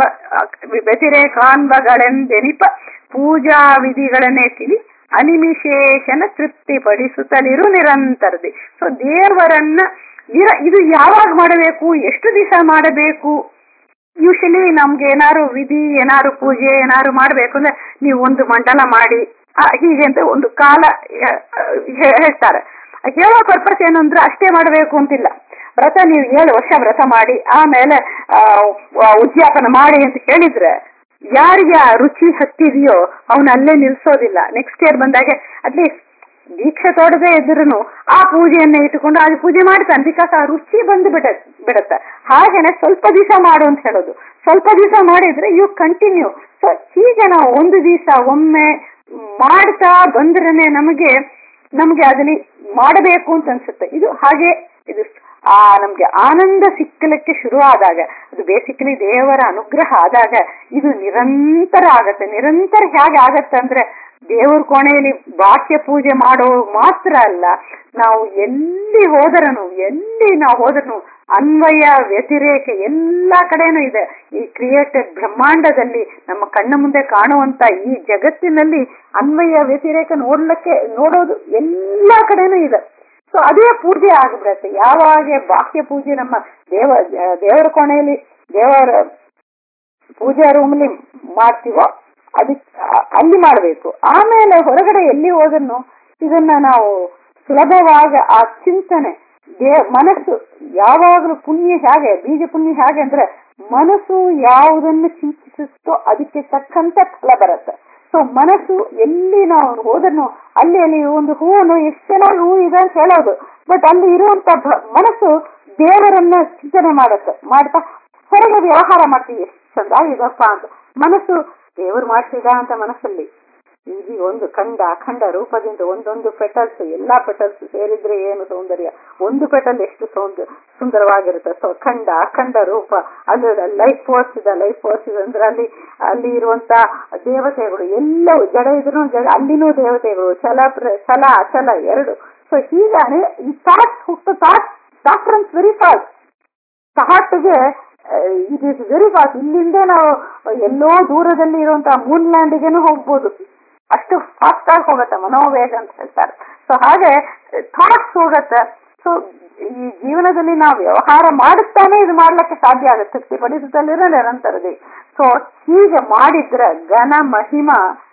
ವ್ಯತಿರೇಕಾನ್ವಗಳೆಂದೆನಿಪ ಪೂಜಾ ವಿಧಿಗಳನ್ನೇ ತಿಳಿ ಅನಿಮಿಶೇಷನ ತೃಪ್ತಿಪಡಿಸುತ್ತಲಿರು ನಿರಂತರದಿ ಸೊ ದೇವರನ್ನ ನಿರ ಇದು ಯಾವಾಗ ಮಾಡಬೇಕು ಎಷ್ಟು ದಿವಸ ಮಾಡಬೇಕು ಯೂಶಲಿ ನಮ್ಗೆ ಏನಾರು ವಿಧಿ ಏನಾರು ಪೂಜೆ ಏನಾರು ಮಾಡ್ಬೇಕು ಅಂದ್ರೆ ನೀವು ಒಂದು ಮಂಡಲ ಮಾಡಿ ಆ, ಹೀಗೆ ಅಂತ ಒಂದು ಕಾಲ ಆ, ಹೇ- ಹೇಳ್ತಾರೆ ಹೇಳೋ ಪರ್ಪಸ್ ಏನು ಅಂದ್ರೆ ಅಷ್ಟೇ ಮಾಡಬೇಕು ಅಂತಿಲ್ಲ ವ್ರತ ನೀವು ಏಳು ವರ್ಷ ವ್ರತ ಮಾಡಿ ಆಮೇಲೆ ಆ, ಆ, ಉದ್ಯಾಪನ ಮಾಡಿ ಅಂತ ಹೇಳಿದ್ರೆ ಯಾರಿಗೆ ಆ ರುಚಿ ಹತ್ತಿದೆಯೋ ಅವನ ಅಲ್ಲೇ ನಿಲ್ಸೋದಿಲ್ಲ ನೆಕ್ಸ್ಟ್ ಇಯರ್ ಬಂದಾಗ ಅಟ್ಲೀಸ್ಟ್ ದೀಕ್ಷೆ ತೊಡದೆ ಇದ್ರೂ ಆ ಪೂಜೆಯನ್ನ ಇಟ್ಟುಕೊಂಡು ಅದು ಪೂಜೆ ಮಾಡ್ತಾನೆ ಬಿಕಾಸ್ ಆ ರುಚಿ ಬಂದು ಬಿಡ ಬಿಡತ್ತೆ ಹಾಗೇನೆ ಸ್ವಲ್ಪ ದಿವಸ ಮಾಡು ಅಂತ ಹೇಳೋದು ಸ್ವಲ್ಪ ದಿವಸ ಮಾಡಿದ್ರೆ ಯು ಕಂಟಿನ್ಯೂ ಸೊ ಹೀಗೆ ನಾವು ಒಂದು ದಿವಸ ಒಮ್ಮೆ ಮಾಡ್ತಾ ಬಂದ್ರೇನೆ ನಮಗೆ ನಮ್ಗೆ ಅದಲ್ಲಿ ಮಾಡಬೇಕು ಅಂತ ಅನ್ಸುತ್ತೆ ಇದು ಹಾಗೆ ಇದು ಆ ನಮ್ಗೆ ಆನಂದ ಸಿಕ್ಕಲಿಕ್ಕೆ ಶುರು ಆದಾಗ ಅದು ಬೇಸಿಕಲಿ ದೇವರ ಅನುಗ್ರಹ ಆದಾಗ ಇದು ನಿರಂತರ ಆಗತ್ತೆ ನಿರಂತರ ಹೇಗೆ ಆಗತ್ತೆ ಅಂದ್ರೆ ದೇವ್ರ ಕೋಣೆಯಲ್ಲಿ ಬಾಹ್ಯ ಪೂಜೆ ಮಾಡೋ ಮಾತ್ರ ಅಲ್ಲ ನಾವು ಎಲ್ಲಿ ಹೋದರನು ಎಲ್ಲಿ ನಾವು ಹೋದರನು ಅನ್ವಯ ವ್ಯತಿರೇಕ ಎಲ್ಲಾ ಕಡೆನೂ ಇದೆ ಈ ಕ್ರಿಯೇಟೆಡ್ ಬ್ರಹ್ಮಾಂಡದಲ್ಲಿ ನಮ್ಮ ಕಣ್ಣ ಮುಂದೆ ಕಾಣುವಂತ ಈ ಜಗತ್ತಿನಲ್ಲಿ ಅನ್ವಯ ವ್ಯತಿರೇಕ ನೋಡ್ಲಿಕ್ಕೆ ನೋಡೋದು ಎಲ್ಲಾ ಕಡೆನೂ ಇದೆ ಸೊ ಅದೇ ಪೂಜೆ ಆಗ್ಬಿಡತ್ತೆ ಯಾವಾಗ ಬಾಹ್ಯ ಪೂಜೆ ನಮ್ಮ ದೇವ ದೇವರ ಕೋಣೆಯಲ್ಲಿ ದೇವರ ಪೂಜಾ ರೂಮಲ್ಲಿ ಮಾಡ್ತೀವೋ ಅದಕ್ಕೆ ಅಲ್ಲಿ ಮಾಡಬೇಕು ಆಮೇಲೆ ಹೊರಗಡೆ ಎಲ್ಲಿ ಹೋದನ್ನು ಇದನ್ನ ನಾವು ಸುಲಭವಾಗಿ ಆ ಚಿಂತನೆ ದೇ ಮನಸ್ಸು ಯಾವಾಗಲೂ ಪುಣ್ಯ ಹೇಗೆ ಬೀಜ ಪುಣ್ಯ ಹೇಗೆ ಅಂದ್ರೆ ಮನಸ್ಸು ಯಾವುದನ್ನು ಚಿಂತಿಸುತ್ತೋ ಅದಕ್ಕೆ ತಕ್ಕಂತೆ ಫಲ ಬರುತ್ತೆ ಸೊ ಮನಸ್ಸು ಎಲ್ಲಿ ನಾವು ಹೋದನ್ನು ಅಲ್ಲಿ ಅಲ್ಲಿ ಒಂದು ಹೂವನ್ನು ಎಷ್ಟು ಚೆನ್ನಾಗಿ ಹೂ ಇದೆ ಅಂತ ಹೇಳೋದು ಬಟ್ ಅಲ್ಲಿ ಇರುವಂತ ಮನಸ್ಸು ದೇವರನ್ನ ಚಿಂತನೆ ಮಾಡುತ್ತೆ ಮಾಡ್ತಾ ಹೊರಗೆ ವ್ಯವಹಾರ ಮಾಡ್ತೀವಿ ಎಷ್ಟು ಚಂದ ಇದಪ್ಪ ಅಂತ ಮನಸ್ಸು ದೇವರು ಮಾಡ್ತಿದ ಅಂತ ಮನಸ್ಸಲ್ಲಿ ಈ ಒಂದು ಖಂಡ ಅಖಂಡ ರೂಪದಿಂದ ಒಂದೊಂದು ಪೆಟಲ್ಸ್ ಎಲ್ಲಾ ಪೆಟಲ್ಸ್ ಸೇರಿದ್ರೆ ಏನು ಸೌಂದರ್ಯ ಒಂದು ಪೆಟಲ್ ಎಷ್ಟು ಸೌಂದರ್ಯ ಸುಂದರವಾಗಿರುತ್ತೆ ಸೊ ಖಂಡ ಅಖಂಡ ರೂಪ ಅದು ಲೈಫ್ ಫೋರ್ಸ್ ಇದೆ ಲೈಫ್ ಫೋರ್ಸ್ ಇದೆ ಅಂದ್ರೆ ಅಲ್ಲಿ ಅಲ್ಲಿ ಇರುವಂತ ದೇವತೆಗಳು ಎಲ್ಲವೂ ಜಡ ಇದ್ರು ಜಡ ಅಲ್ಲಿನೂ ದೇವತೆಗಳು ಛಲ ಛಲ ಅಚಲ ಎರಡು ಸೊ ಹೀಗಾನೆ ಈ ಥಾಟ್ಸ್ ಹುಟ್ಟು thought thought runs very fast ಥಾಟ್ಗೆ ಇಟ್ ಇಸ್ ವೆರಿ ಫಾಸ್ಟ್ ಇಲ್ಲಿಂದ ನಾವು ಎಲ್ಲೋ ದೂರದಲ್ಲಿ ಇರುವಂತಹ ಮೂನ್ ಲ್ಯಾಂಡ್ಗೆನೂ ಹೋಗ್ಬೋದು ಅಷ್ಟು ಫಾಸ್ಟ್ ಆಗಿ ಹೋಗುತ್ತೆ ಮನೋವೇಗ ಅಂತ ಹೇಳ್ತಾರೆ ಸೊ ಹಾಗೆ ಥಾಟ್ಸ್ ಹೋಗತ್ತೆ ಸೊ ಈ ಜೀವನದಲ್ಲಿ ನಾವು ವ್ಯವಹಾರ ಮಾಡುತ್ತಾನೆ ಇದು ಮಾಡ್ಲಿಕ್ಕೆ ಸಾಧ್ಯ ಆಗುತ್ತೆ ತೃಪ್ತಿಪಡಿಸುತ್ತಲಿರೋ ನಿರಂತರದಿ ಸೊ ಹೀಗೆ ಮಾಡಿದ್ರೆ ಘನ ಮಹಿಮ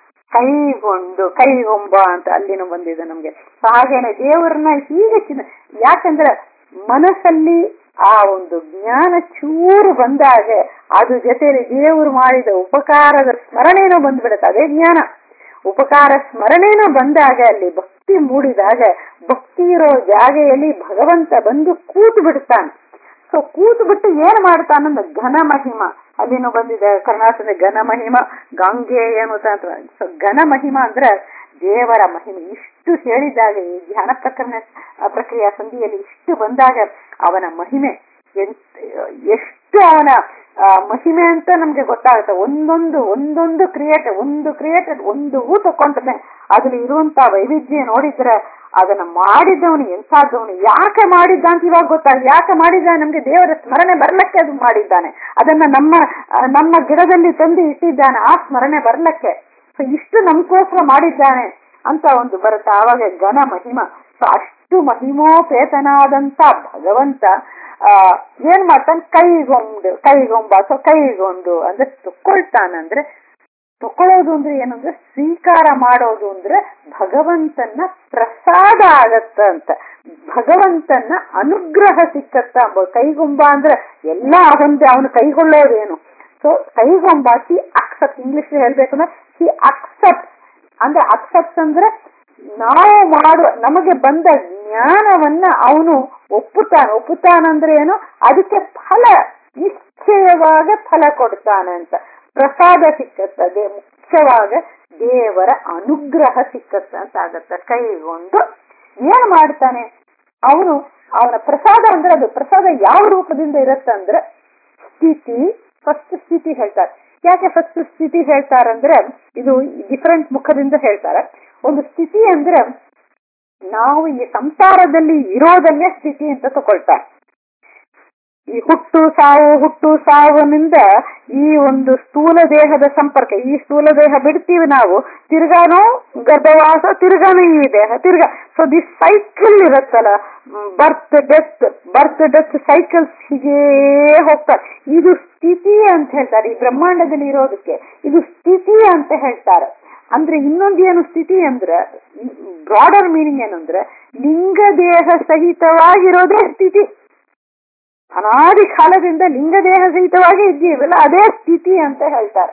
ಕೈಗೊಂಡು ಕೈಗೊಂಬ ಅಂತ ಅಲ್ಲಿನೂ ಬಂದಿದೆ ನಮ್ಗೆ ಸೊ ಹಾಗೇನೆ ದೇವರನ್ನ ಹೀಗೆ ಚಿನ್ನ ಯಾಕಂದ್ರೆ ಮನಸ್ಸಲ್ಲಿ ಆ ಒಂದು ಜ್ಞಾನ ಚೂರು ಬಂದಾಗ ಅದು ಜೊತೆಲಿ ದೇವರು ಮಾಡಿದ ಉಪಕಾರದ ಸ್ಮರಣೆನೂ ಬಂದ್ಬಿಡುತ್ತೆ ಅದೇ ಜ್ಞಾನ ಉಪಕಾರ ಸ್ಮರಣೆನೂ ಬಂದಾಗ ಅಲ್ಲಿ ಭಕ್ತಿ ಮೂಡಿದಾಗ ಭಕ್ತಿ ಇರೋ ಜಾಗೆಯಲ್ಲಿ ಭಗವಂತ ಬಂದು ಕೂತು ಬಿಡ್ತಾನೆ ಸೊ ಕೂತು ಬಿಟ್ಟು ಏನ್ ಮಾಡ್ತಾನಂದ ಘನ ಮಹಿಮ ಅಲ್ಲಿನೂ ಬಂದಿದೆ ಕರ್ನಾಟಕದ ಘನ ಮಹಿಮ ಗಂಗೆಯ ಅಂತ ಸೊ ಘನ ಮಹಿಮ ಅಂದ್ರೆ ದೇವರ ಮಹಿಮೆ ಇಷ್ಟು ಹೇಳಿದಾಗ ಈ ಧ್ಯಾನ ಪ್ರಕರಣ ಪ್ರಕ್ರಿಯೆ ಸಂಧಿಯಲ್ಲಿ ಇಷ್ಟು ಬಂದಾಗ ಅವನ ಮಹಿಮೆ ಎಷ್ಟು ಅವನ ಮಹಿಮೆ ಅಂತ ನಮ್ಗೆ ಗೊತ್ತಾಗುತ್ತೆ ಒಂದೊಂದು ಒಂದೊಂದು ಕ್ರಿಯೇಟ್ ಒಂದು ಕ್ರಿಯೇಟೆಡ್ ಒಂದು ಹೂ ತಕೊಂಡ್ರೆ ಅದ್ರಲ್ಲಿ ಇರುವಂತ ವೈವಿಧ್ಯ ನೋಡಿದ್ರೆ ಅದನ್ನ ಮಾಡಿದ್ದವನು ಎಂಥದ್ದವನು ಯಾಕೆ ಮಾಡಿದ್ದ ಅಂತ ಇವಾಗ ಗೊತ್ತಾಗ ಯಾಕೆ ಮಾಡಿದ ನಮ್ಗೆ ದೇವರ ಸ್ಮರಣೆ ಬರ್ಲಕ್ಕೆ ಅದು ಮಾಡಿದ್ದಾನೆ ಅದನ್ನ ನಮ್ಮ ನಮ್ಮ ಗಿಡದಲ್ಲಿ ತಂದು ಇಟ್ಟಿದ್ದಾನೆ ಆ ಸ್ಮರಣೆ ಬರ್ಲಕ್ಕೆ ಸೊ ಇಷ್ಟು ನಮ್ಗೋಸ್ಕರ ಮಾಡಿದ್ದಾನೆ ಅಂತ ಒಂದು ಬರುತ್ತೆ ಆವಾಗ ಘನ ಮಹಿಮ ಸೊ ಅಷ್ಟು ಮಹಿಮೋಪೇತನಾದಂತ ಭಗವಂತ ಆ ಏನ್ ಮಾಡ್ತಾನೆ ಕೈಗೊಂಡು ಕೈಗೊಂಬ ಸೊ ಕೈಗೊಂಡು ಅಂದ್ರೆ ತಕೊಳ್ತಾನಂದ್ರೆ ತಕೊಳ್ಳೋದು ಅಂದ್ರೆ ಏನಂದ್ರೆ ಸ್ವೀಕಾರ ಮಾಡೋದು ಅಂದ್ರೆ ಭಗವಂತನ ಪ್ರಸಾದ ಆಗತ್ತ ಅಂತ ಭಗವಂತನ ಅನುಗ್ರಹ ಸಿಕ್ಕತ್ತ ಕೈಗೊಂಬ ಅಂದ್ರೆ ಎಲ್ಲಾ ಹೊಂದೆ ಅವನು ಕೈಗೊಳ್ಳೋದೇನು ಸೊ ಕೈಗೊಂಬ ಹಿ ಅಕ್ಸೆಪ್ಟ್ ಇಂಗ್ಲಿಷ್ ಹೇಳ್ಬೇಕಂದ್ರೆ ಹಿ ಅಕ್ಸೆಪ್ಟ್ ಅಂದ್ರೆ ಅಕ್ಸೆಪ್ಟ್ ಅಂದ್ರೆ ನಾವು ಮಾಡುವ ನಮಗೆ ಬಂದ ಜ್ಞಾನವನ್ನ ಅವನು ಒಪ್ಪುತ್ತಾನೆ ಒಪ್ಪುತ್ತಾನಂದ್ರೆ ಏನು ಅದಕ್ಕೆ ಫಲ ನಿಶ್ಚಯವಾಗ ಫಲ ಕೊಡ್ತಾನೆ ಅಂತ ಪ್ರಸಾದ ಸಿಕ್ಕತ್ತದೆ ಮುಖ್ಯವಾಗ ದೇವರ ಅನುಗ್ರಹ ಸಿಕ್ಕತ್ತ ಅಂತ ಆಗತ್ತ ಕೈಗೊಂಡು ಏನ್ ಮಾಡ್ತಾನೆ ಅವನು ಅವನ ಪ್ರಸಾದ ಅಂದ್ರೆ ಅದು ಪ್ರಸಾದ ಯಾವ ರೂಪದಿಂದ ಇರತ್ತಂದ್ರೆ ಸ್ಥಿತಿ ಫಸ್ಟ್ ಸ್ಥಿತಿ ಹೇಳ್ತಾರೆ ಯಾಕೆ ಫಸ್ಟ್ ಸ್ಥಿತಿ ಹೇಳ್ತಾರಂದ್ರೆ ಇದು ಡಿಫರೆಂಟ್ ಮುಖದಿಂದ ಹೇಳ್ತಾರೆ ಒಂದು ಸ್ಥಿತಿ ಅಂದ್ರೆ ನಾವು ಈ ಸಂಸಾರದಲ್ಲಿ ಇರೋದನ್ನೇ ಸ್ಥಿತಿ ಅಂತ ತಗೊಳ್ತಾರೆ ಈ ಹುಟ್ಟು ಸಾವು ಹುಟ್ಟು ಸಾವನಿಂದ ಈ ಒಂದು ಸ್ಥೂಲ ದೇಹದ ಸಂಪರ್ಕ ಈ ಸ್ಥೂಲ ದೇಹ ಬಿಡ್ತೀವಿ ನಾವು ತಿರ್ಗಾನು ಗರ್ಭವಾಸ ತಿರ್ಗಾನು ಈ ದೇಹ ತಿರ್ಗಾ ಸೊ ದಿಸ್ ಸೈಕಲ್ ಇರುತ್ತಲ್ಲ birth death birth death cycles ಹೀಗೇ ಹೋಗ್ತಾರೆ ಇದು ಸ್ಥಿತಿ ಅಂತ ಹೇಳ್ತಾರೆ ಈ ಬ್ರಹ್ಮಾಂಡದಲ್ಲಿ ಇರೋದಕ್ಕೆ ಇದು ಸ್ಥಿತಿ ಅಂತ ಹೇಳ್ತಾರೆ ಅಂದ್ರೆ ಇನ್ನೊಂದು ಏನು ಸ್ಥಿತಿ ಅಂದ್ರೆ ಬ್ರಾಡರ್ ಮೀನಿಂಗ್ ಏನಂದ್ರೆ ಲಿಂಗ ದೇಹ ಸಹಿತವಾಗಿರೋದೇ ಸ್ಥಿತಿ ಅನಾದಿ ಕಾಲದಿಂದ ಲಿಂಗದೇಹ ಸಹಿತವಾಗಿ ಇದ್ದೀವಲ್ಲ ಅದೇ ಸ್ಥಿತಿ ಅಂತ ಹೇಳ್ತಾರೆ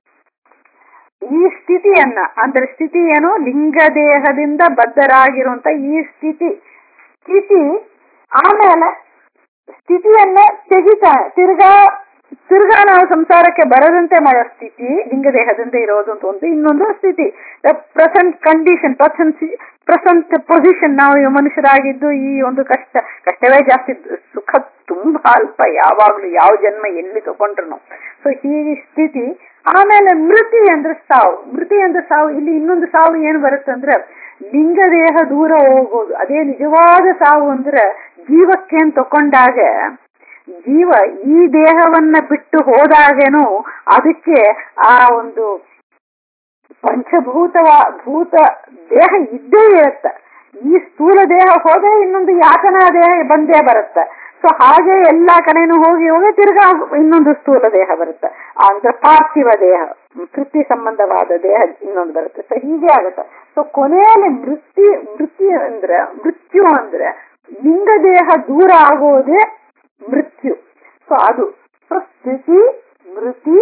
ಈ ಸ್ಥಿತಿಯನ್ನ ಅಂದ್ರೆ ಸ್ಥಿತಿ ಏನು ಲಿಂಗದೇಹದಿಂದ ಬದ್ಧರಾಗಿರುವಂತ ಈ ಸ್ಥಿತಿ ಸ್ಥಿತಿ ಆಮೇಲೆ ಸ್ಥಿತಿಯನ್ನ ತೆಗಿತಾನೆ ತಿರ್ಗಾ ತಿರ್ಗಾ ನಾವು ಸಂಸಾರಕ್ಕೆ ಬರದಂತೆ ಮಾಡೋ ಸ್ಥಿತಿ ಲಿಂಗ ದೇಹದಿಂದ ಇರೋದು ಅಂತ ಒಂದು ಇನ್ನೊಂದು ಸ್ಥಿತಿ present condition present present position ನಾವು ಈ ಮನುಷ್ಯರಾಗಿದ್ದು ಈ ಒಂದು ಕಷ್ಟ ಕಷ್ಟವೇ ಜಾಸ್ತಿ ಸುಖ ತುಂಬಾ ಅಲ್ಪ ಯಾವಾಗ್ಲೂ ಯಾವ ಜನ್ಮ ಎಲ್ಲಿ ತಗೊಂಡ್ರು ಸೊ ಈ ಸ್ಥಿತಿ ಆಮೇಲೆ ಮೃತಿ ಅಂದ್ರೆ ಸಾವು ಮೃತಿ ಅಂದ್ರೆ ಸಾವು ಇಲ್ಲಿ ಇನ್ನೊಂದು ಸಾವು ಏನು ಬರುತ್ತೆ ಅಂದ್ರೆ ಲಿಂಗ ದೇಹ ದೂರ ಹೋಗೋದು ಅದೇ ನಿಜವಾದ ಸಾವು ಅಂದ್ರೆ ಜೀವಕ್ಕೆ ಅಂತ ತಕೊಂಡಾಗ ಜೀವ ಈ ದೇಹವನ್ನ ಬಿಟ್ಟು ಹೋದಾಗೇನು ಅದಕ್ಕೆ ಆ ಒಂದು ಪಂಚಭೂತವ ಭೂತ ದೇಹ ಇದ್ದೇ ಇರುತ್ತೆ ಈ ಸ್ಥೂಲ ದೇಹ ಹೋದ್ರೆ ಇನ್ನೊಂದು ಯಾತನಾ ದೇಹ ಬಂದೇ ಬರುತ್ತೆ ಸೊ ಹಾಗೆ ಎಲ್ಲಾ ಕಡೆನೂ ಹೋಗಿ ಹೋಗಿ ತಿರ್ಗಾ ಇನ್ನೊಂದು ಸ್ಥೂಲ ದೇಹ ಬರುತ್ತೆ ಅಂದ್ರೆ ಪಾರ್ಥಿವ ದೇಹ ಕೃತಿ ಸಂಬಂಧವಾದ ದೇಹ ಇನ್ನೊಂದು ಬರುತ್ತೆ ಸೊ ಹೀಗೆ ಆಗುತ್ತೆ ಸೊ ಕೊನೆಯಲ್ಲಿ ಮೃತ್ಯು ಮೃತ್ಯು ಅಂದ್ರೆ ಮೃತ್ಯು ಅಂದ್ರೆ ಲಿಂಗ ದೇಹ ದೂರ ಆಗೋದೇ ಮೃತ್ಯು ಸೊ ಅದು ಸೊ ಸ್ಥಿತಿ ಮೃತಿ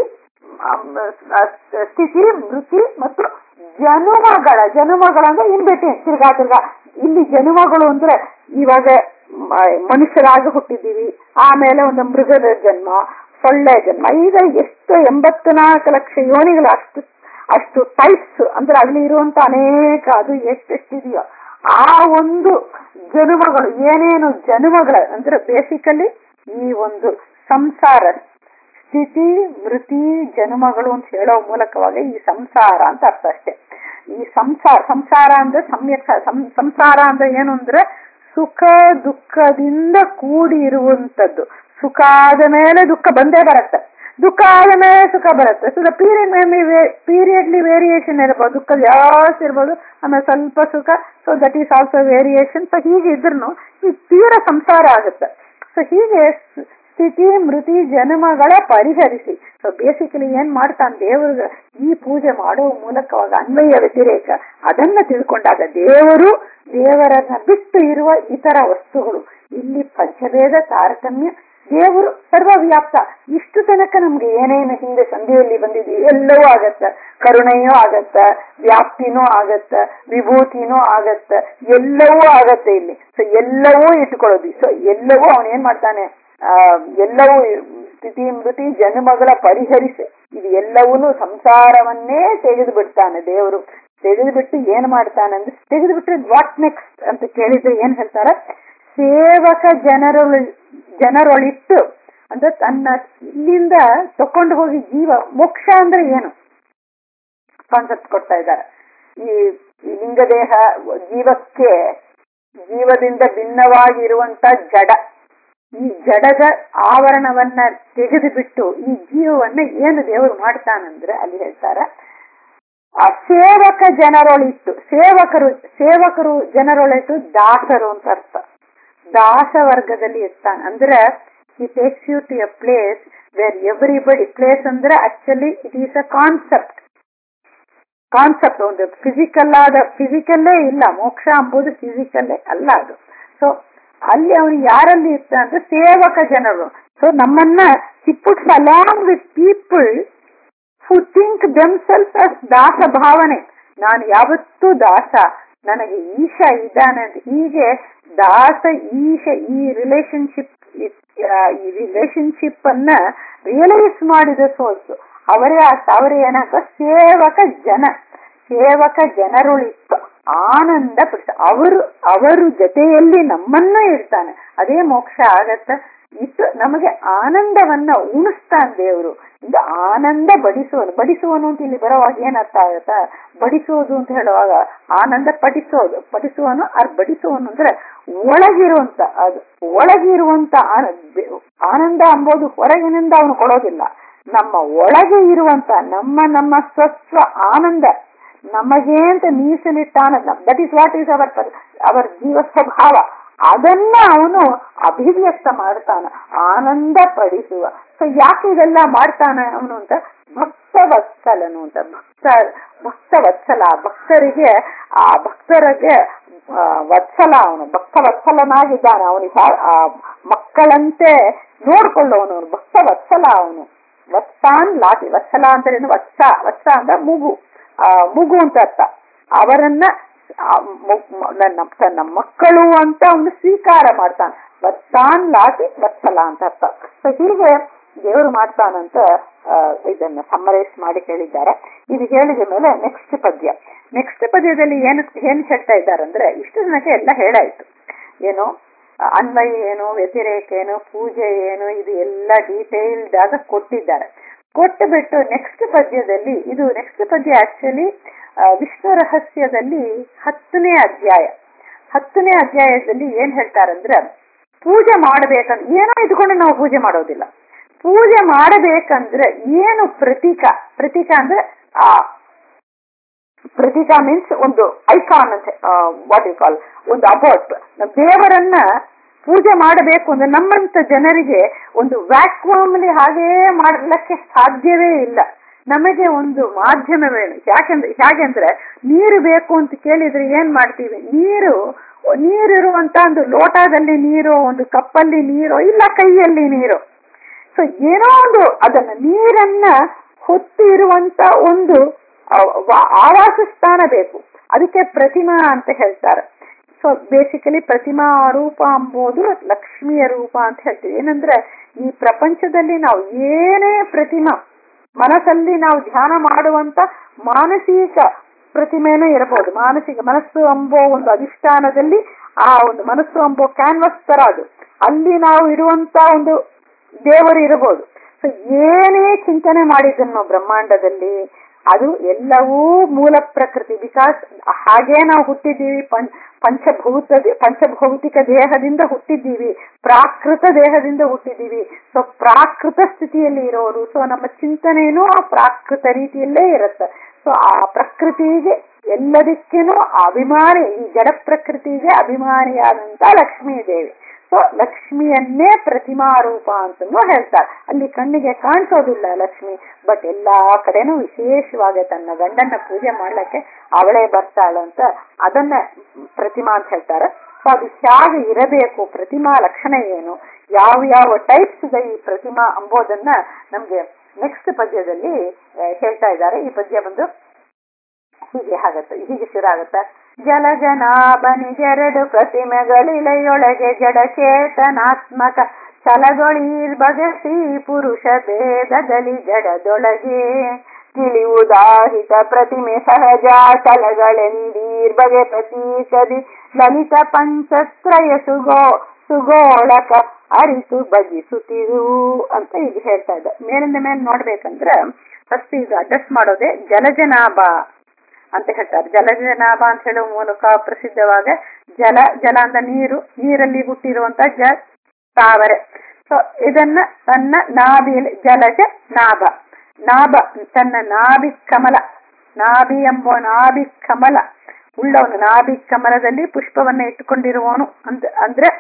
ಸ್ಥಿತಿ ಮೃತಿ ಮತ್ತು ಜನುಮಗಳ ಜನುಮಗಳಂದ್ರೆ ಇನ್ ಬಿಟ್ಟು ತಿರ್ಗಾ ತಿರ್ಗಾ ಇಲ್ಲಿ ಜನುಮಗಳು ಅಂದ್ರೆ ಇವಾಗ ಮನುಷ್ಯರಾಗಿ ಹುಟ್ಟಿದ್ದೀವಿ ಆಮೇಲೆ ಒಂದು ಮೃಗದ ಜನ್ಮ ಸೊಳ್ಳೆ ಜನ್ಮ ಈಗ ಎಷ್ಟು ಎಂಬತ್ತು ನಾಲ್ಕು ಲಕ್ಷ ಯೋನಿಗಳು ಅಷ್ಟು ಅಷ್ಟು ಟೈಪ್ಸ್ ಅಂದ್ರೆ ಅಲ್ಲಿ ಇರುವಂತ ಅನೇಕ ಅದು ಎಷ್ಟೆಷ್ಟಿದೆಯೋ ಆ ಒಂದು ಜನುಮಗಳು ಏನೇನು ಜನುಮಗಳ ಅಂದ್ರೆ ಬೇಸಿಕಲಿ ಈ ಒಂದು ಸಂಸಾರ ಸ್ಥಿತಿ ಮೃತಿ ಜನ್ಮಗಳು ಅಂತ ಹೇಳೋ ಮೂಲಕವಾಗಿ ಈ ಸಂಸಾರ ಅಂತ ಅರ್ಥ ಅಷ್ಟೇ ಈ ಸಂಸಾರ ಸಂಸಾರ ಅಂದ್ರೆ ಸಮ್ಯಕ್ ಸಂಸಾರ ಅಂದ್ರೆ ಏನು ಅಂದ್ರೆ ಸುಖ ದುಃಖದಿಂದ ಕೂಡಿ ಇರುವಂತದ್ದು ಸುಖ ಆದ ಮೇಲೆ ದುಃಖ ಬಂದೇ ಬರುತ್ತೆ ದುಃಖ ಆದ ಮೇಲೆ ಸುಖ ಬರುತ್ತೆ ಸೊ ದ ಪೀರಿಯಡ್ ಪೀರಿಯಡ್ಲಿ ವೇರಿಯೇಷನ್ ಇರ್ಬೋದು ದುಃಖ ಜಾಸ್ತಿ ಇರ್ಬೋದು ಆಮೇಲೆ ಸ್ವಲ್ಪ ಸುಖ so that is also variation so ಹೀಗೆ ಇದ್ರೂ ಈ ತೀರ ಸಂಸಾರ ಆಗುತ್ತೆ ಸೊ ಹೀಗೆ ಸ್ಥಿತಿ ಮೃತಿ ಜನ್ಮಗಳ ಪರಿಹರಿಸಿ ಸೊ ಬೇಸಿಕಲಿ ಏನ್ ಮಾಡ್ತಾನೆ ದೇವರು ಈ ಪೂಜೆ ಮಾಡುವ ಮೂಲಕವಾಗ ಅನ್ವಯ ವ್ಯತಿರೇಕ ಅದನ್ನ ತಿಳ್ಕೊಂಡಾಗ ದೇವರು ದೇವರನ್ನ ಬಿಟ್ಟು ಇರುವ ಇತರ ವಸ್ತುಗಳು ಇಲ್ಲಿ ಪಂಚಭೇದ ತಾರತಮ್ಯ ದೇವರು ಸರ್ವವ್ಯಾಪ್ತ ಇಷ್ಟು ತನಕ ನಮ್ಗೆ ಏನೇನು ಹಿಂದೆ ಸಂಧಿಯಲ್ಲಿ ಬಂದಿದೆ ಎಲ್ಲವೂ ಆಗತ್ತ ಕರುಣೆಯೂ ಆಗತ್ತ ವ್ಯಾಪ್ತಿನೂ ಆಗತ್ತ ವಿಭೂತಿನೂ ಆಗತ್ತ ಎಲ್ಲವೂ ಆಗತ್ತೆ ಇಲ್ಲಿ ಸೊ ಎಲ್ಲವೂ ಇಟ್ಕೊಳ್ಳೋದು ಸೊ ಎಲ್ಲವೂ ಅವನ್ ಏನ್ ಮಾಡ್ತಾನೆ ಆ ಎಲ್ಲವೂ ಸ್ಥಿತಿ ಮೃತಿ ಜನ್ಮಗಳ ಪರಿಹರಿಸಿ ಇದು ಎಲ್ಲವೂ ಸಂಸಾರವನ್ನೇ ತೆಗೆದು ಬಿಡ್ತಾನೆ ದೇವರು ತೆಗೆದು ಬಿಟ್ಟು ಏನ್ ಮಾಡ್ತಾನೆ ಅಂದ್ರೆ ತೆಗೆದು ಬಿಟ್ರೆ ವಾಟ್ ನೆಕ್ಸ್ಟ್ ಅಂತ ಕೇಳಿದ್ರೆ ಏನ್ ಹೇಳ್ತಾರೆ ಸೇವಕ ಜನರೊಳ ಜನರೊಳಿಟ್ಟು ಅಂದ್ರೆ ತನ್ನ ಇಲ್ಲಿಂದ ತಕೊಂಡು ಹೋಗಿ ಜೀವ ಮೋಕ್ಷ ಅಂದ್ರೆ ಏನು ಕಾನ್ಸೆಪ್ಟ್ ಕೊಡ್ತಾ ಇದ್ದಾರೆ ಈ ಲಿಂಗದೇಹ ಜೀವಕ್ಕೆ ಜೀವದಿಂದ ಭಿನ್ನವಾಗಿರುವಂತ ಜಡ ಈ ಜಡದ ಆವರಣವನ್ನ ತೆಗೆದು ಬಿಟ್ಟು ಈ ಜೀವವನ್ನ ಏನು ದೇವರು ಮಾಡ್ತಾನಂದ್ರೆ ಅಲ್ಲಿ ಹೇಳ್ತಾರೆ ಆ ಸೇವಕ ಜನರೊಳಿಟ್ಟು ಸೇವಕರು ಸೇವಕರು ಜನರೊಳಿಟ್ಟು ದಾಸರು ಅಂತ ಅರ್ಥ ದಾಸ ವರ್ಗದಲ್ಲಿ ಇರ್ತಾನೆ ಅಂದ್ರೆ ಈ takes you to a place where everybody place ಅಂದ್ರೆ actually it is a concept concept ಒಂದು ಫಿಸಿಕಲ್ ಆದ ಫಿಸಿಕಲ್ಲೇ ಇಲ್ಲ ಮೋಕ್ಷ ಎಂಬುದು ಫಿಸಿಕಲ್ಲೇ ಅಲ್ಲ ಅದು ಸೊ ಅಲ್ಲಿ ಅವನು ಯಾರಲ್ಲಿ ಇರ್ತ ಅಂದ್ರೆ ಸೇವಕ ಜನರು ಸೊ ನಮ್ಮನ್ನ he puts along with people who think themselves as ದಾಸ ಭಾವನೆ ನಾನು ಯಾವತ್ತೂ ದಾಸ ನನಗೆ ಈಶ ಇದ್ದಾನೆ ಅಂತ ಹೀಗೆ ದಾಸ ಈಶ ಈ ರಿಲೇಶನ್ಶಿಪ್ ಈ ರಿಲೇಶನ್ಶಿಪ್ ಅನ್ನ ರಿಯಲೈಸ್ ಮಾಡಿದ ಸೋಲ್ಸು ಅವರೇ ಅವರೇ ಏನಾಗ ಸೇವಕ ಜನ ಸೇವಕ ಜನರುಳಿತ್ತು ಆನಂದ ಪಡಿಸ ಅವರು ಅವರು ಜೊತೆಯಲ್ಲಿ ನಮ್ಮನ್ನ ಇರ್ತಾನೆ ಅದೇ ಮೋಕ್ಷ ಆಗತ್ತ ಇಟ್ಟು ನಮಗೆ ಆನಂದವನ್ನ ಉಣಿಸ್ತಾನೆ ದೇವರು ಇದು ಆನಂದ ಬಡಿಸುವನು ಬಡಿಸುವನು ಅಂತ ಇಲ್ಲಿ ಬರೋವಾಗ ಏನ್ ಅರ್ಥ ಆಗತ್ತ ಬಡಿಸೋದು ಅಂತ ಹೇಳುವಾಗ ಆನಂದ ಪಡಿಸೋದು ಪಡಿಸುವನು ಅರ್ ಬಡಿಸುವನು ಅಂದ್ರೆ ಒಳಗಿರುವಂತ ಅದು ಒಳಗಿರುವಂತ ಆನಂದ ಅಂಬೋದು ಹೊರಗಿನಿಂದ ಅವನು ಕೊಡೋದಿಲ್ಲ ನಮ್ಮ ಒಳಗೆ ಇರುವಂತ ನಮ್ಮ ನಮ್ಮ ಸ್ವಸ್ವ ಆನಂದ ನಮಗೆ ಅಂತ ಮೀಸಲಿಟ್ಟ ಆನಂದ that is what is our our ಜೀವ ಸ್ವಭಾವ ಅದನ್ನ ಅವನು ಅಭಿವ್ಯಕ್ತ ಮಾಡ್ತಾನ ಆನಂದ ಪಡಿಸುವ ಸೊ ಯಾಕೆ ಇದೆಲ್ಲ ಮಾಡ್ತಾನೆ ಅವನು ಅಂತ ಭಕ್ತ ವತ್ಸಲನು ಅಂತ ಭಕ್ತ ಭಕ್ತ ವತ್ಸಲ ಭಕ್ತರಿಗೆ ಆ ಭಕ್ತರಿಗೆ ವತ್ಸಲ ಅವನು ಭಕ್ತ ವತ್ಸಲನಾಗಿದ್ದಾನೆ ಅವನಿಗೆ ಆ ಮಕ್ಕಳಂತೆ ನೋಡ್ಕೊಳ್ಳೋನು ಅವನು ಭಕ್ತ ವತ್ಸಲ ಅವನು ವತ್ಸಾನ್ ಲಾಟಿ ವತ್ಸಲ ಅಂದ್ರೆ ವತ್ಸ ವತ್ಸ ಅಂದ್ರೆ ಮೂಗು ಆ ಮೂಗು ಅಂತ ಅರ್ಥ ಅವರನ್ನ ನನ್ನ ತನ್ನ ಮಕ್ಕಳು ಅಂತ ಅವನು ಸ್ವೀಕಾರ ಮಾಡ್ತಾನೆ ವತ್ಸಾನ್ ಲಾಟಿ ವತ್ಸಲ ಅಂತ ಅರ್ಥ ಸೊ ಹೀಗೆ ದೇವರು ಮಾಡ್ತಾನಂತ ಆ, ಇದನ್ನ ಸಮ್ಮರೈಸ್ ಮಾಡಿ ಹೇಳಿದ್ದಾರೆ ಇದು ಹೇಳಿದ ಮೇಲೆ ನೆಕ್ಸ್ಟ್ ಪದ್ಯ ನೆಕ್ಸ್ಟ್ ಪದ್ಯದಲ್ಲಿ ಏನು ಏನ್ ಹೇಳ್ತಾ ಇದ್ದಾರೆ ಅಂದ್ರೆ ಇಷ್ಟು ಜನಕ್ಕೆ ಎಲ್ಲ ಹೇಳಾಯ್ತು ಏನು ಆ, ಅನ್ವಯ ಏನು ವ್ಯತಿರೇಕ ಏನು ಪೂಜೆ ಏನು ಇದು ಎಲ್ಲ ಡೀಟೇಲ್ಡ್ ಆಗ ಕೊಟ್ಟಿದ್ದಾರೆ ಕೊಟ್ಟು ಬಿಟ್ಟು ನೆಕ್ಸ್ಟ್ ಪದ್ಯದಲ್ಲಿ ಇದು ನೆಕ್ಸ್ಟ್ ಪದ್ಯ ಆಕ್ಚುಲಿ ವಿಷ್ಣು ರಹಸ್ಯದಲ್ಲಿ ಹತ್ತನೇ ಅಧ್ಯಾಯ ಹತ್ತನೇ ಅಧ್ಯಾಯದಲ್ಲಿ ಏನ್ ಹೇಳ್ತಾರಂದ್ರೆ ಪೂಜೆ ಮಾಡಬೇಕಂದ್ರೆ ಏನೋ ಇದ್ಕೊಂಡು ನಾವು ಪೂಜೆ ಮಾಡೋದಿಲ್ಲ ಪೂಜೆ ಮಾಡಬೇಕಂದ್ರೆ ಏನು ಪ್ರತೀಕ ಪ್ರತೀಕ ಅಂದ್ರೆ ಆ ಪ್ರತೀಕ ಮೀನ್ಸ್ ಒಂದು ಐಕಾನ್ ಅಂತ ವಾಟ್ ಯು ಕಾಲ್ ಒಂದು ಅಬೌಟ್ ದೇವರನ್ನ ಪೂಜೆ ಮಾಡಬೇಕು ಅಂದ್ರೆ ನಮ್ಮಂತ ಜನರಿಗೆ ಒಂದು ವ್ಯಾಕ್ಯೂಮ್ಲಿ ಹಾಗೇ ಮಾಡಲಿಕ್ಕೆ ಸಾಧ್ಯವೇ ಇಲ್ಲ ನಮಗೆ ಒಂದು ಮಾಧ್ಯಮ ವೇಣು ಯಾಕೆಂದ್ರೆ ಹೇಗೆಂದ್ರೆ ನೀರು ಬೇಕು ಅಂತ ಕೇಳಿದ್ರೆ ಏನ್ ಮಾಡ್ತೀವಿ ನೀರು ನೀರಿರುವಂತ ಒಂದು ಲೋಟದಲ್ಲಿ ನೀರು ಒಂದು ಕಪ್ಪಲ್ಲಿ ನೀರು ಇಲ್ಲ ಕೈಯಲ್ಲಿ ನೀರು ಸೊ ಏನೋ ಒಂದು ಅದನ್ನ ನೀರನ್ನ ಹೊತ್ತಿ ಇರುವಂತ ಒಂದು ಆ, ವ- ಆವಾಸ ಸ್ಥಾನ ಬೇಕು ಅದಕ್ಕೆ ಪ್ರತಿಮಾ ಅಂತ ಹೇಳ್ತಾರೆ ಸೊ ಬೇಸಿಕಲಿ ಪ್ರತಿಮಾ ರೂಪ ಅಂಬೋದು ಲಕ್ಷ್ಮಿಯ ರೂಪ ಅಂತ ಹೇಳ್ತೀವಿ ಏನಂದ್ರೆ ಈ ಪ್ರಪಂಚದಲ್ಲಿ ನಾವು ಏನೇ ಪ್ರತಿಮಾ ಮನಸ್ಸಲ್ಲಿ ನಾವು ಧ್ಯಾನ ಮಾಡುವಂತ ಮಾನಸಿಕ ಪ್ರತಿಮೆನೂ ಇರಬಹುದು ಮಾನಸಿಕ ಮನಸ್ಸು ಎಂಬೋ ಒಂದು ಅಧಿಷ್ಠಾನದಲ್ಲಿ ಆ ಒಂದು ಮನಸ್ಸು ಎಂಬೋ ಕ್ಯಾನ್ವಸ್ ತರ ಅದು ಅಲ್ಲಿ ನಾವು ಇರುವಂತ ಒಂದು ದೇವರು ಇರಬಹುದು ಸೊ ಏನೇ ಚಿಂತನೆ ಮಾಡಿದ್ದನ್ನು ಬ್ರಹ್ಮಾಂಡದಲ್ಲಿ ಅದು ಎಲ್ಲವೂ ಮೂಲ ಪ್ರಕೃತಿ ಬಿಕಾಸ್ ಹಾಗೇ ನಾವು ಹುಟ್ಟಿದ್ದೀವಿ ಪಂ- ಪಂಚಭೂತ ಪಂಚಭೌತಿಕ ದೇಹದಿಂದ ಹುಟ್ಟಿದ್ದೀವಿ ಪ್ರಾಕೃತ ದೇಹದಿಂದ ಹುಟ್ಟಿದ್ದೀವಿ ಸೊ ಪ್ರಾಕೃತ ಸ್ಥಿತಿಯಲ್ಲಿ ಇರೋರು ಸೊ ನಮ್ಮ ಚಿಂತನೆಯೂ ಆ ಪ್ರಾಕೃತ ರೀತಿಯಲ್ಲೇ ಇರುತ್ತೆ ಸೊ ಆ ಪ್ರಕೃತಿಗೆ ಎಲ್ಲದಕ್ಕೇನು ಅಭಿಮಾನಿ ಈ ಜಡ ಪ್ರಕೃತಿಗೆ ಅಭಿಮಾನಿಯಾದಂತ ಲಕ್ಷ್ಮೀ ದೇವಿ ಸೊ ಲಕ್ಷ್ಮಿಯನ್ನೇ ಪ್ರತಿಮಾ ರೂಪ ಅಂತನೂ ಹೇಳ್ತಾರೆ ಅಲ್ಲಿ ಕಣ್ಣಿಗೆ ಕಾಣಿಸೋದಿಲ್ಲ ಲಕ್ಷ್ಮಿ ಬಟ್ ಎಲ್ಲಾ ಕಡೆನೂ ವಿಶೇಷವಾಗಿ ತನ್ನ ಗಂಡನ್ನ ಪೂಜೆ ಮಾಡ್ಲಿಕ್ಕೆ ಅವಳೇ ಬರ್ತಾಳು ಅಂತ ಅದನ್ನ ಪ್ರತಿಮಾ ಅಂತ ಹೇಳ್ತಾರೆ ಸೊ ಅದು ಹೇಗೆ ಇರಬೇಕು ಪ್ರತಿಮಾ ಲಕ್ಷಣ ಏನು ಯಾವ ಯಾವ ಟೈಪ್ಸ್ ಇದೆ ಈ ಪ್ರತಿಮಾ ಅಂಬೋದನ್ನ ನಮ್ಗೆ ನೆಕ್ಸ್ಟ್ ಪದ್ಯದಲ್ಲಿ ಆ, ಹೇಳ್ತಾ ಇದ್ದಾರೆ ಈ ಪದ್ಯ ಬಂದು ಹೀಗೆ ಆಗತ್ತೆ ಹೀಗೆ ಶುರು ಆಗತ್ತೆ ಜಲ ಜನಾಭನಿಗೆರಡು ಪ್ರತಿಮೆಗಳಿಲೆಯೊಳಗೆ ಜಡ ಚೇತನಾತ್ಮಕ ಛಲದೊಳೀರ್ ಬಗೆಸಿ ಪುರುಷ ಭೇದದಲ್ಲಿ ಜಡದೊಳಗೆ ತಿಳಿಯುವುದಾಹಿತ ಪ್ರತಿಮೆ ಸಹಜ ಛಲಗಳೆಂದೀರ್ ಬಗೆ ಪ್ರತೀಕದಿ ಲಲಿತ ಪಂಚತ್ರಯ ಸುಗೋ ಸುಗೋಳಕ ಅರಿತು ಬಗಿಸುತ್ತಿರು ಅಂತ ಈಗ ಹೇಳ್ತಾ ಇದ್ದ ಮೇಲಿಂದ ಮೇಲೆ ನೋಡ್ಬೇಕಂದ್ರ ಫಸ್ಟ್ ಇದು ಅಡ್ರೆಸ್ ಮಾಡೋದೇ ಜಲಜನಾಭ ಅಂತ ಹೇಳ್ತಾರೆ ಜಲಜನಾಭ ಅಂತ ಹೇಳುವ ಮೂಲಕ ಪ್ರಸಿದ್ಧವಾಗ ಜಲ ಜಲ ಅಂತ ನೀರು ನೀರಲ್ಲಿ ಹುಟ್ಟಿರುವಂತ ಜ ತಾವರೆ ಸೊ ಇದನ್ನ ತನ್ನ ನಾಭಿಯಲ್ಲಿ ಜಲಜ ನಾಭ ನಾಭ ತನ್ನ ನಾಭಿ ಕಮಲ ನಾಭಿ ಎಂಬ ನಾಭಿ ಕಮಲ ಉಳ್ಳವನು ನಾಭಿ ಕಮಲದಲ್ಲಿ ಪುಷ್ಪವನ್ನ ಇಟ್ಟುಕೊಂಡಿರುವವನು ಅಂತ ಅಂದ್ರೆ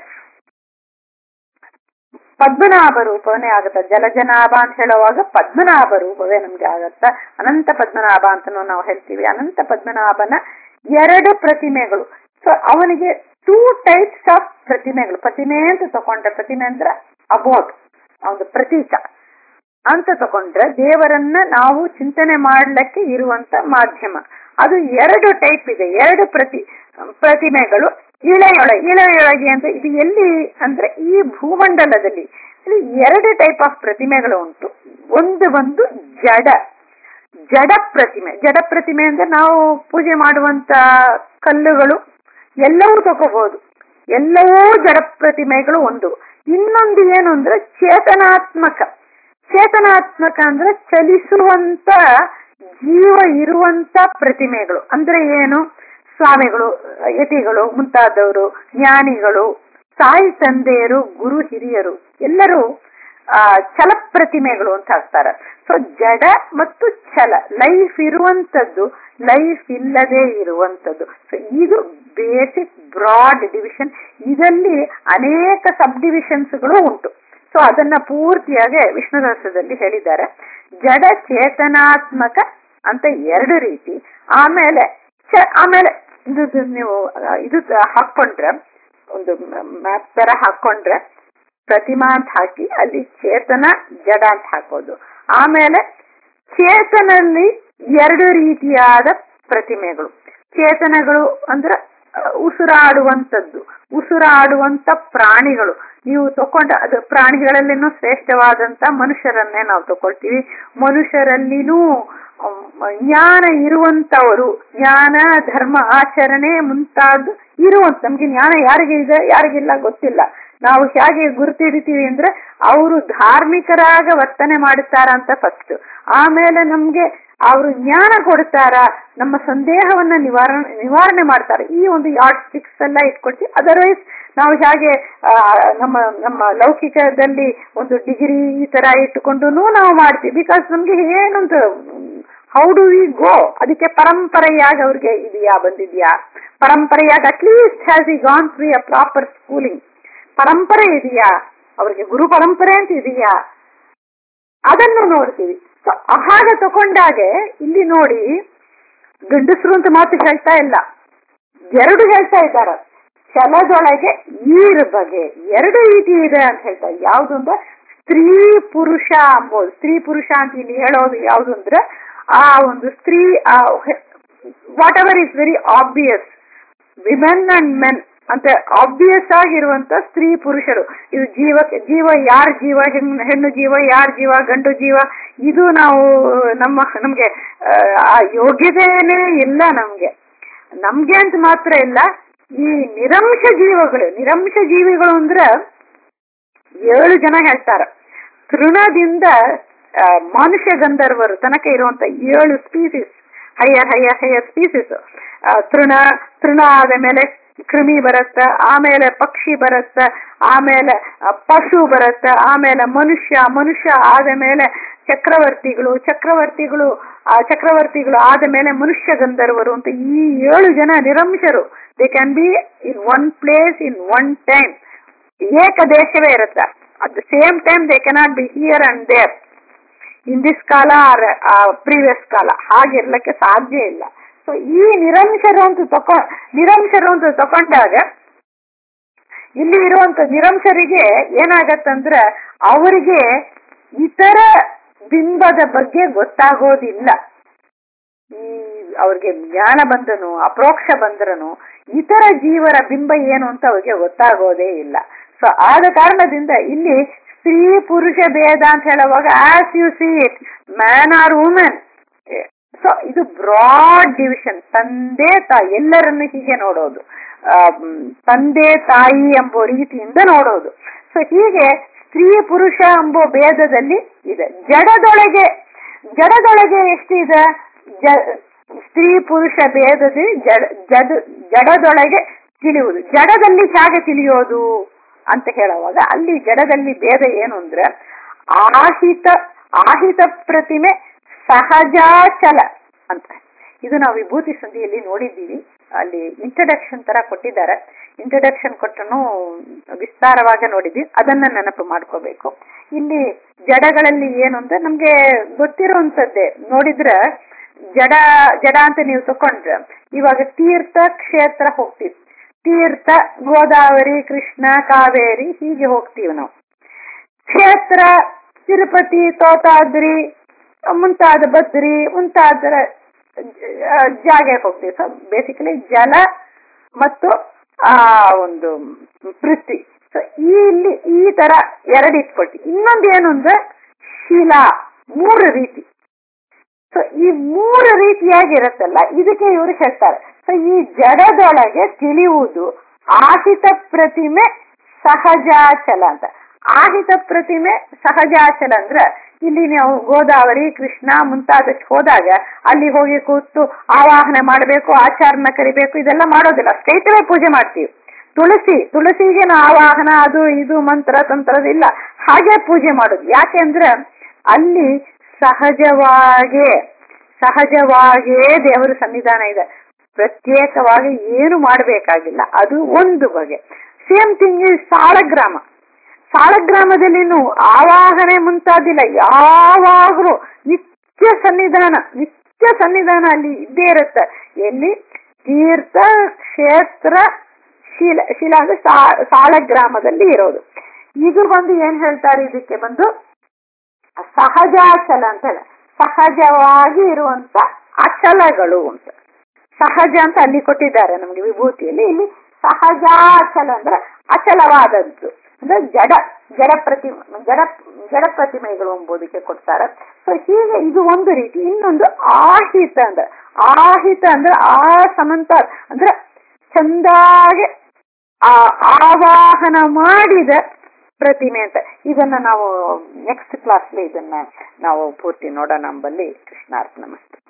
ಪದ್ಮನಾಭ ರೂಪವೇ ಆಗುತ್ತೆ ಜಲಜನಾಭ ಅಂತ ಹೇಳುವಾಗ ಪದ್ಮನಾಭ ರೂಪವೇ ನಮ್ಗೆ ಆಗತ್ತ ಅನಂತ ಪದ್ಮನಾಭ ಅಂತ ನಾವು ಹೇಳ್ತೀವಿ ಅನಂತ ಪದ್ಮನಾಭನ ಎರಡು ಪ್ರತಿಮೆಗಳು ಸೊ ಅವನಿಗೆ ಟೂ ಟೈಪ್ಸ್ ಆಫ್ ಪ್ರತಿಮೆಗಳು ಪ್ರತಿಮೆ ಅಂತ ತಕೊಂಡ್ರೆ ಪ್ರತಿಮೆ ಅಂದ್ರೆ ಅಬೋಟ್ ಒಂದು ಪ್ರತೀಕ ಅಂತ ತಕೊಂಡ್ರೆ ದೇವರನ್ನ ನಾವು ಚಿಂತನೆ ಮಾಡ್ಲಿಕ್ಕೆ ಇರುವಂತ ಮಾಧ್ಯಮ ಅದು ಎರಡು ಟೈಪ್ ಇದೆ ಎರಡು ಪ್ರತಿ ಪ್ರತಿಮೆಗಳು ಇಳೆಯೊಳಗೆ ಇಳೆಯೊಳಗೆ ಅಂತ ಇದು ಎಲ್ಲಿ ಅಂದ್ರೆ ಈ ಭೂಮಂಡಲದಲ್ಲಿ ಇಲ್ಲಿ ಎರಡು ಟೈಪ್ ಆಫ್ ಪ್ರತಿಮೆಗಳು ಉಂಟು ಒಂದು ಬಂದು ಜಡ ಜಡ ಪ್ರತಿಮೆ ಜಡ ಪ್ರತಿಮೆ ಅಂದ್ರೆ ನಾವು ಪೂಜೆ ಮಾಡುವಂತ ಕಲ್ಲುಗಳು ಎಲ್ಲವೂ ತಗೋಬಹುದು ಎಲ್ಲವೂ ಜಡ ಪ್ರತಿಮೆಗಳು ಒಂದು ಇನ್ನೊಂದು ಏನು ಅಂದ್ರೆ ಚೇತನಾತ್ಮಕ ಚೇತನಾತ್ಮಕ ಅಂದ್ರೆ ಚಲಿಸುವಂತ ಜೀವ ಇರುವಂತ ಪ್ರತಿಮೆಗಳು ಅಂದ್ರೆ ಏನು ಸ್ವಾಮಿಗಳು ಯತಿಗಳು ಮುಂತಾದವರು ಜ್ಞಾನಿಗಳು ತಾಯಿ ತಂದೆಯರು ಗುರು ಹಿರಿಯರು ಎಲ್ಲರೂ ಆ ಛಲ ಪ್ರತಿಮೆಗಳು ಅಂತ ಹಾಕ್ತಾರೆ ಸೊ ಜಡ ಮತ್ತು ಛಲ ಲೈಫ್ ಇರುವಂತದ್ದು ಲೈಫ್ ಇಲ್ಲದೆ ಇರುವಂತದ್ದು ಸೊ ಇದು ಬೇಸಿಕ್ ಬ್ರಾಡ್ ಡಿವಿಷನ್ ಇದರಲ್ಲಿ ಅನೇಕ ಸಬ್ ಡಿವಿಷನ್ಸ್ಗಳು ಉಂಟು ಸೊ ಅದನ್ನ ಪೂರ್ತಿಯಾಗಿ ವಿಷ್ಣು ರಹಸ್ಯದಲ್ಲಿ ಹೇಳಿದ್ದಾರೆ ಜಡ ಚೇತನಾತ್ಮಕ ಅಂತ ಎರಡು ರೀತಿ ಆಮೇಲೆ ಚ- ಆಮೇಲೆ ಇದು ಇದು ನೀವು ಆ, ಇದು ಹಾಕೊಂಡ್ರೆ ಒಂದು ಮ್ಯಾಪ್ ತರ ಹಾಕೊಂಡ್ರೆ ಪ್ರತಿಮಾ ಅಂತ ಹಾಕಿ ಅಲ್ಲಿ ಚೇತನ ಜಡ ಅಂತ ಹಾಕೋದು ಆಮೇಲೆ ಚೇತನಲ್ಲಿ ಎರಡು ರೀತಿಯಾದ ಪ್ರತಿಮೆಗಳು ಚೇತನಗಳು ಅಂದ್ರೆ ಉಸಿರಾಡುವಂಥದ್ದು ಉಸಿರಾಡುವಂತ ಪ್ರಾಣಿಗಳು ನೀವು ತಕೊಂಡ ಅದು ಪ್ರಾಣಿಗಳಲ್ಲಿನೂ ಶ್ರೇಷ್ಠವಾದಂತ ಮನುಷ್ಯರನ್ನೇ ನಾವು ತಕೊಳ್ತೀವಿ ಮನುಷ್ಯರಲ್ಲಿನೂ ಜ್ಞಾನ ಇರುವಂತವರು ಜ್ಞಾನ ಧರ್ಮ ಆಚರಣೆ ಮುಂತಾದ ಇರುವಂತ ನಮ್ಗೆ ಜ್ಞಾನ ಯಾರಿಗೆ ಇದೆ ಯಾರಿಗಿಲ್ಲ ಗೊತ್ತಿಲ್ಲ ನಾವು ಹೇಗೆ ಗುರುತಿಡಿತೀವಿ ಅಂದ್ರೆ ಅವರು ಧಾರ್ಮಿಕರಾಗ ವರ್ತನೆ ಮಾಡುತ್ತಾರ ಅಂತ ಫಸ್ಟ್ ಆಮೇಲೆ ನಮ್ಗೆ ಅವರು ಜ್ಞಾನ ಕೊಡ್ತಾರ ನಮ್ಮ ಸಂದೇಹವನ್ನ ನಿವಾರಣೆ ನಿವಾರಣೆ ಮಾಡ್ತಾರೆ ಈ ಒಂದು ಯಾರ್ಡ್ ಸ್ಟಿಕ್ಸ್ ಎಲ್ಲ ಇಟ್ಕೊಳ್ತೀವಿ ಅದರ್ವೈಸ್ ನಾವು ಹೇಗೆ ನಮ್ಮ ನಮ್ಮ ಲೌಕಿಕದಲ್ಲಿ ಒಂದು ಡಿಗ್ರಿ ಈ ತರ ಇಟ್ಟುಕೊಂಡು ನಾವು ಮಾಡ್ತೀವಿ ಬಿಕಾಸ್ ನಮ್ಗೆ ಏನೊಂದು ಹೌ ಡು ವಿ ಗೋ ಅದಕ್ಕೆ ಪರಂಪರೆಯಾಗಿ ಅವ್ರಿಗೆ ಇದೆಯಾ ಬಂದಿದ್ಯಾ ಪರಂಪರೆಯಾಗಿ at least has he gone through a proper schooling ಪರಂಪರೆ ಇದೆಯಾ ಅವ್ರಿಗೆ ಗುರು ಪರಂಪರೆ ಅಂತ ಇದೆಯಾ ಅದನ್ನು ನೋಡ್ತೀವಿ ಸೊ ಹಾಗೆ ತಕೊಂಡಾಗೆ ಇಲ್ಲಿ ನೋಡಿ ಗಂಡಸರು ಅಂತ ಮಾತು ಹೇಳ್ತಾ ಇಲ್ಲ ಎರಡು ಹೇಳ್ತಾ ಇದ್ದಾರೆ ಛಲದೊಳಗೆ ಈರ್ ಬಗೆ ಎರಡು ರೀತಿ ಇದೆ ಅಂತ ಹೇಳ್ತಾರೆ ಯಾವುದು ಅಂದ್ರೆ ಸ್ತ್ರೀ ಪುರುಷ ಅಂಬೋದು ಸ್ತ್ರೀ ಪುರುಷ ಅಂತ ಇಲ್ಲಿ ಹೇಳೋದು ಯಾವುದು ಅಂದ್ರೆ ಆ ಒಂದು ಸ್ತ್ರೀ whatever is very obvious women and men ಅಂತ ಆಬ್ವಿಯಸ್ ಆಗಿರುವಂತ ಸ್ತ್ರೀ ಪುರುಷರು ಇದು ಜೀವಕ್ಕೆ ಜೀವ ಯಾರ ಜೀವ ಹೆಣ್ಣು ಹೆಣ್ಣು ಜೀವ ಯಾರ ಜೀವ ಗಂಡು ಜೀವ ಇದು ನಾವು ನಮ್ಮ ನಮ್ಗೆ ಆ ಯೋಗ್ಯತೆನೇ ಇಲ್ಲ ನಮ್ಗೆ ನಮ್ಗೆ ಅಂತ ಮಾತ್ರ ಇಲ್ಲ ಈ ನಿರಂಶ ಜೀವಗಳು ನಿರಂಶ ಜೀವಿಗಳು ಅಂದ್ರೆ ಏಳು ಜನ ಹೇಳ್ತಾರ ತೃಣದಿಂದ ಮನುಷ್ಯ ಗಂಧರ್ವರು ತನಕ ಇರುವಂತ ಏಳು species higher higher higher species ತೃಣ ತೃಣ ಆದ ಮೇಲೆ ಕ್ರಿಮಿ ಬರುತ್ತ ಆಮೇಲೆ ಪಕ್ಷಿ ಬರುತ್ತ ಆಮೇಲೆ ಪಶು ಬರುತ್ತ ಆಮೇಲೆ ಮನುಷ್ಯ ಮನುಷ್ಯ ಆದ ಮೇಲೆ ಚಕ್ರವರ್ತಿಗಳು ಚಕ್ರವರ್ತಿಗಳು ಆ ಚಕ್ರವರ್ತಿಗಳು ಆದ ಮೇಲೆ ಮನುಷ್ಯ ಗಂಧರ್ವರು ಅಂತ ಈ ಏಳು ಜನ ನಿರಂಶರು they can be in one place in one time ಏಕ ದೇಶವೇ ಇರುತ್ತೆ at the same time they cannot be here and there in this ಕಾಲ ಪ್ರೀವಿಯಸ್ ಕಾಲ ಹಾಗಿರ್ಲಿಕ್ಕೆ ಸಾಧ್ಯ ಇಲ್ಲ ಸೊ ಈ ನಿರಂಶರು ಅಂತ ತಕೊ ನಿರಂಶರು ಅಂತ ತಕೊಂಡಾಗ ಇಲ್ಲಿ ಇರುವಂತ ನಿರಂಶರಿಗೆ ಏನಾಗತ್ತಂದ್ರೆ ಅವರಿಗೆ ಇತರ ಬಿಂಬದ ಬಗ್ಗೆ ಗೊತ್ತಾಗೋದಿಲ್ಲ ಈ ಅವ್ರಿಗೆ ಜ್ಞಾನ ಬಂದನು ಅಪ್ರೋಕ್ಷ ಬಂದ್ರನು ಇತರ ಜೀವರ ಬಿಂಬ ಏನು ಅಂತ ಅವ್ರಿಗೆ ಗೊತ್ತಾಗೋದೇ ಇಲ್ಲ ಸೊ ಆದ ಕಾರಣದಿಂದ ಇಲ್ಲಿ ಸ್ತ್ರೀ ಪುರುಷ ಭೇದ ಅಂತ ಹೇಳುವಾಗ as you see it man or women so ಇದು ಬ್ರಾಡ್ ಡಿವಿಷನ್ ತಂದೆ ತಾಯಿ ಎಲ್ಲರನ್ನು ಹೀಗೆ ನೋಡೋದು ತಂದೆ ತಾಯಿ ಎಂಬ ರೀತಿಯಿಂದ ನೋಡೋದು ಸೊ ಹೀಗೆ ಸ್ತ್ರೀ ಪುರುಷ ಎಂಬ ಭೇದದಲ್ಲಿ ಇದೆ ಜಡದೊಳಗೆ ಜಡದೊಳಗೆ ಎಷ್ಟಿದೆ ಸ್ತ್ರೀ ಪುರುಷ ಭೇದದಲ್ಲಿ ಜಡ ಜಡ ಜಡದೊಳಗೆ ತಿಳಿಯುವುದು ಜಡದಲ್ಲಿ ಹೇಗೆ ತಿಳಿಯೋದು ಅಂತ ಹೇಳುವಾಗ ಅಲ್ಲಿ ಜಡದಲ್ಲಿ ಭೇದ ಏನು ಅಂದ್ರೆ ಆಹಿತ ಆಹಿತ ಪ್ರತಿಮೆ ಸಹಜಾಚಲ ಅಂತ ಇದು ನಾವು ವಿಭೂತಿ ಸಂಧಿಯಲ್ಲಿ ನೋಡಿದ್ದೀವಿ ಅಲ್ಲಿ ಇಂಟ್ರಡಕ್ಷನ್ ತರ ಕೊಟ್ಟಿದ್ದಾರೆ ಇಂಟ್ರಡಕ್ಷನ್ ಕೊಟ್ಟನು ವಿಸ್ತಾರವಾಗಿ ನೋಡಿದ್ವಿ ಅದನ್ನ ನೆನಪು ಮಾಡ್ಕೋಬೇಕು ಇಲ್ಲಿ ಜಡಗಳಲ್ಲಿ ಏನು ಅಂದ್ರೆ ನಮ್ಗೆ ಗೊತ್ತಿರುವಂತದ್ದೇ ನೋಡಿದ್ರೆ ಜಡ ಜಡ ಅಂತ ನೀವು ತಕೊಂಡ್ರೆ ಇವಾಗ ತೀರ್ಥ ಕ್ಷೇತ್ರ ಹೋಗ್ತೀವಿ ತೀರ್ಥ ಗೋದಾವರಿ ಕೃಷ್ಣ ಕಾವೇರಿ ಹೀಗೆ ಹೋಗ್ತೀವಿ ನಾವು ಕ್ಷೇತ್ರ ತಿರುಪತಿ ತೋತಾದ್ರಿ ಮುಂತಾದ ಬದ್ರಿ ಮುಂತಾದ ಜಾಗ ಹೋಗ್ತೀವಿ ಸೊ ಬೇಸಿಕಲಿ ಜಲ ಮತ್ತು ಆ ಒಂದು ಪೃಥ್ವಿ ಸೊ ಈ ಇಲ್ಲಿ ಈ ತರ ಎರಡು ಇಟ್ಕೊಳ್ತೀವಿ ಇನ್ನೊಂದು ಏನು ಅಂದ್ರೆ ಶಿಲಾ ಮೂರು ರೀತಿ ಸೊ ಈ ಮೂರು ರೀತಿಯಾಗಿರುತ್ತಲ್ಲ ಇದಕ್ಕೆ ಇವರು ಹೇಳ್ತಾರೆ ಸೊ ಈ ಜಡದೊಳಗೆ ತಿಳಿಯುವುದು ಆಹಿತ ಪ್ರತಿಮೆ ಸಹಜಾಚಲ ಅಂತ ಆಹಿತ ಪ್ರತಿಮೆ ಸಹಜಾಚಲ ಅಂದ್ರೆ ಇಲ್ಲಿ ನಾವು ಗೋದಾವರಿ ಕೃಷ್ಣ ಮುಂತಾದ ಹೋದಾಗ ಅಲ್ಲಿ ಹೋಗಿ ಕೂತು ಆವಾಹನೆ ಮಾಡಬೇಕು ಆಚಾರನ ಕರಿಬೇಕು ಇದೆಲ್ಲ ಮಾಡೋದಿಲ್ಲ ಸ್ಟೇಟವೇ ಪೂಜೆ ಮಾಡ್ತೀವಿ ತುಳಸಿ ತುಳಸಿಗೆ ನಾವು ಆವಾಹನ ಅದು ಇದು ಮಂತ್ರ ತಂತ್ರದಿಲ್ಲ ಹಾಗೆ ಪೂಜೆ ಮಾಡೋದು ಯಾಕೆ ಅಂದ್ರೆ ಅಲ್ಲಿ ಸಹಜವಾಗೇ ಸಹಜವಾಗಿಯೇ ದೇವರ ಸನ್ನಿಧಾನ ಇದೆ ಪ್ರತ್ಯೇಕವಾಗಿ ಏನು ಮಾಡಬೇಕಾಗಿಲ್ಲ ಅದು ಒಂದು ಬಗೆ ಸೇಮ್ ಥಿಂಗ್ ಈ ಸಾಳಗ್ರಾಮ ಸಾಳಗ್ರಾಮದಲ್ಲಿನೂ ಆವಾಹನೆ ಮುಂತಾದಿಲ್ಲ ಯಾವಾಗಲೂ ನಿತ್ಯ ಸನ್ನಿಧಾನ ನಿತ್ಯ ಸನ್ನಿಧಾನ ಅಲ್ಲಿ ಇದ್ದೇ ಇರುತ್ತೆ ಎಲ್ಲಿ ತೀರ್ಥ ಕ್ಷೇತ್ರ ಶಿಲ ಶಿಲಾ ಅಂದ್ರೆ ಸಾಳಗ್ರಾಮದಲ್ಲಿ ಇರೋದು ಇದು ಬಂದು ಏನ್ ಹೇಳ್ತಾರೆ ಇದಕ್ಕೆ ಬಂದು ಸಹಜಾಚಲ ಅಂತ ಹೇಳ ಸಹಜವಾಗಿ ಇರುವಂತ ಅಚಲಗಳು ಅಂತ ಸಹಜ ಅಂತ ಅಲ್ಲಿ ಕೊಟ್ಟಿದ್ದಾರೆ ನಮ್ಗೆ ವಿಭೂತಿಯಲ್ಲಿ ಇಲ್ಲಿ ಸಹಜಾಚಲ ಅಂದ್ರೆ ಅಚಲವಾದದ್ದು ಅಂದ್ರೆ ಜಡ ಜಡ ಪ್ರತಿ ಜಡ ಜಡ ಪ್ರತಿಮೆಗಳು ಎಂಬುದಕ್ಕೆ ಕೊಡ್ತಾರೆ ಸೊ ಹೀಗೆ ಇದು ಒಂದು ರೀತಿ ಇನ್ನೊಂದು ಆಹಿತ ಅಂದ್ರೆ ಆಹಿತ ಅಂದ್ರೆ ಆ ಸಮಂತ ಅಂದ್ರೆ ಚಂದಾಗೆ ಆ ಆವಾಹನ ಮಾಡಿದ ಪ್ರತಿಮೆ ಅಂತ ಇದನ್ನ ನಾವು ನೆಕ್ಸ್ಟ್ ಕ್ಲಾಸ್ಲಿ ಇದನ್ನ ನಾವು ಪೂರ್ತಿ ನೋಡೋಣ ನಂಬಲ್ಲಿ ಕೃಷ್ಣಾರ್ಪಣ ಮಸ್ತು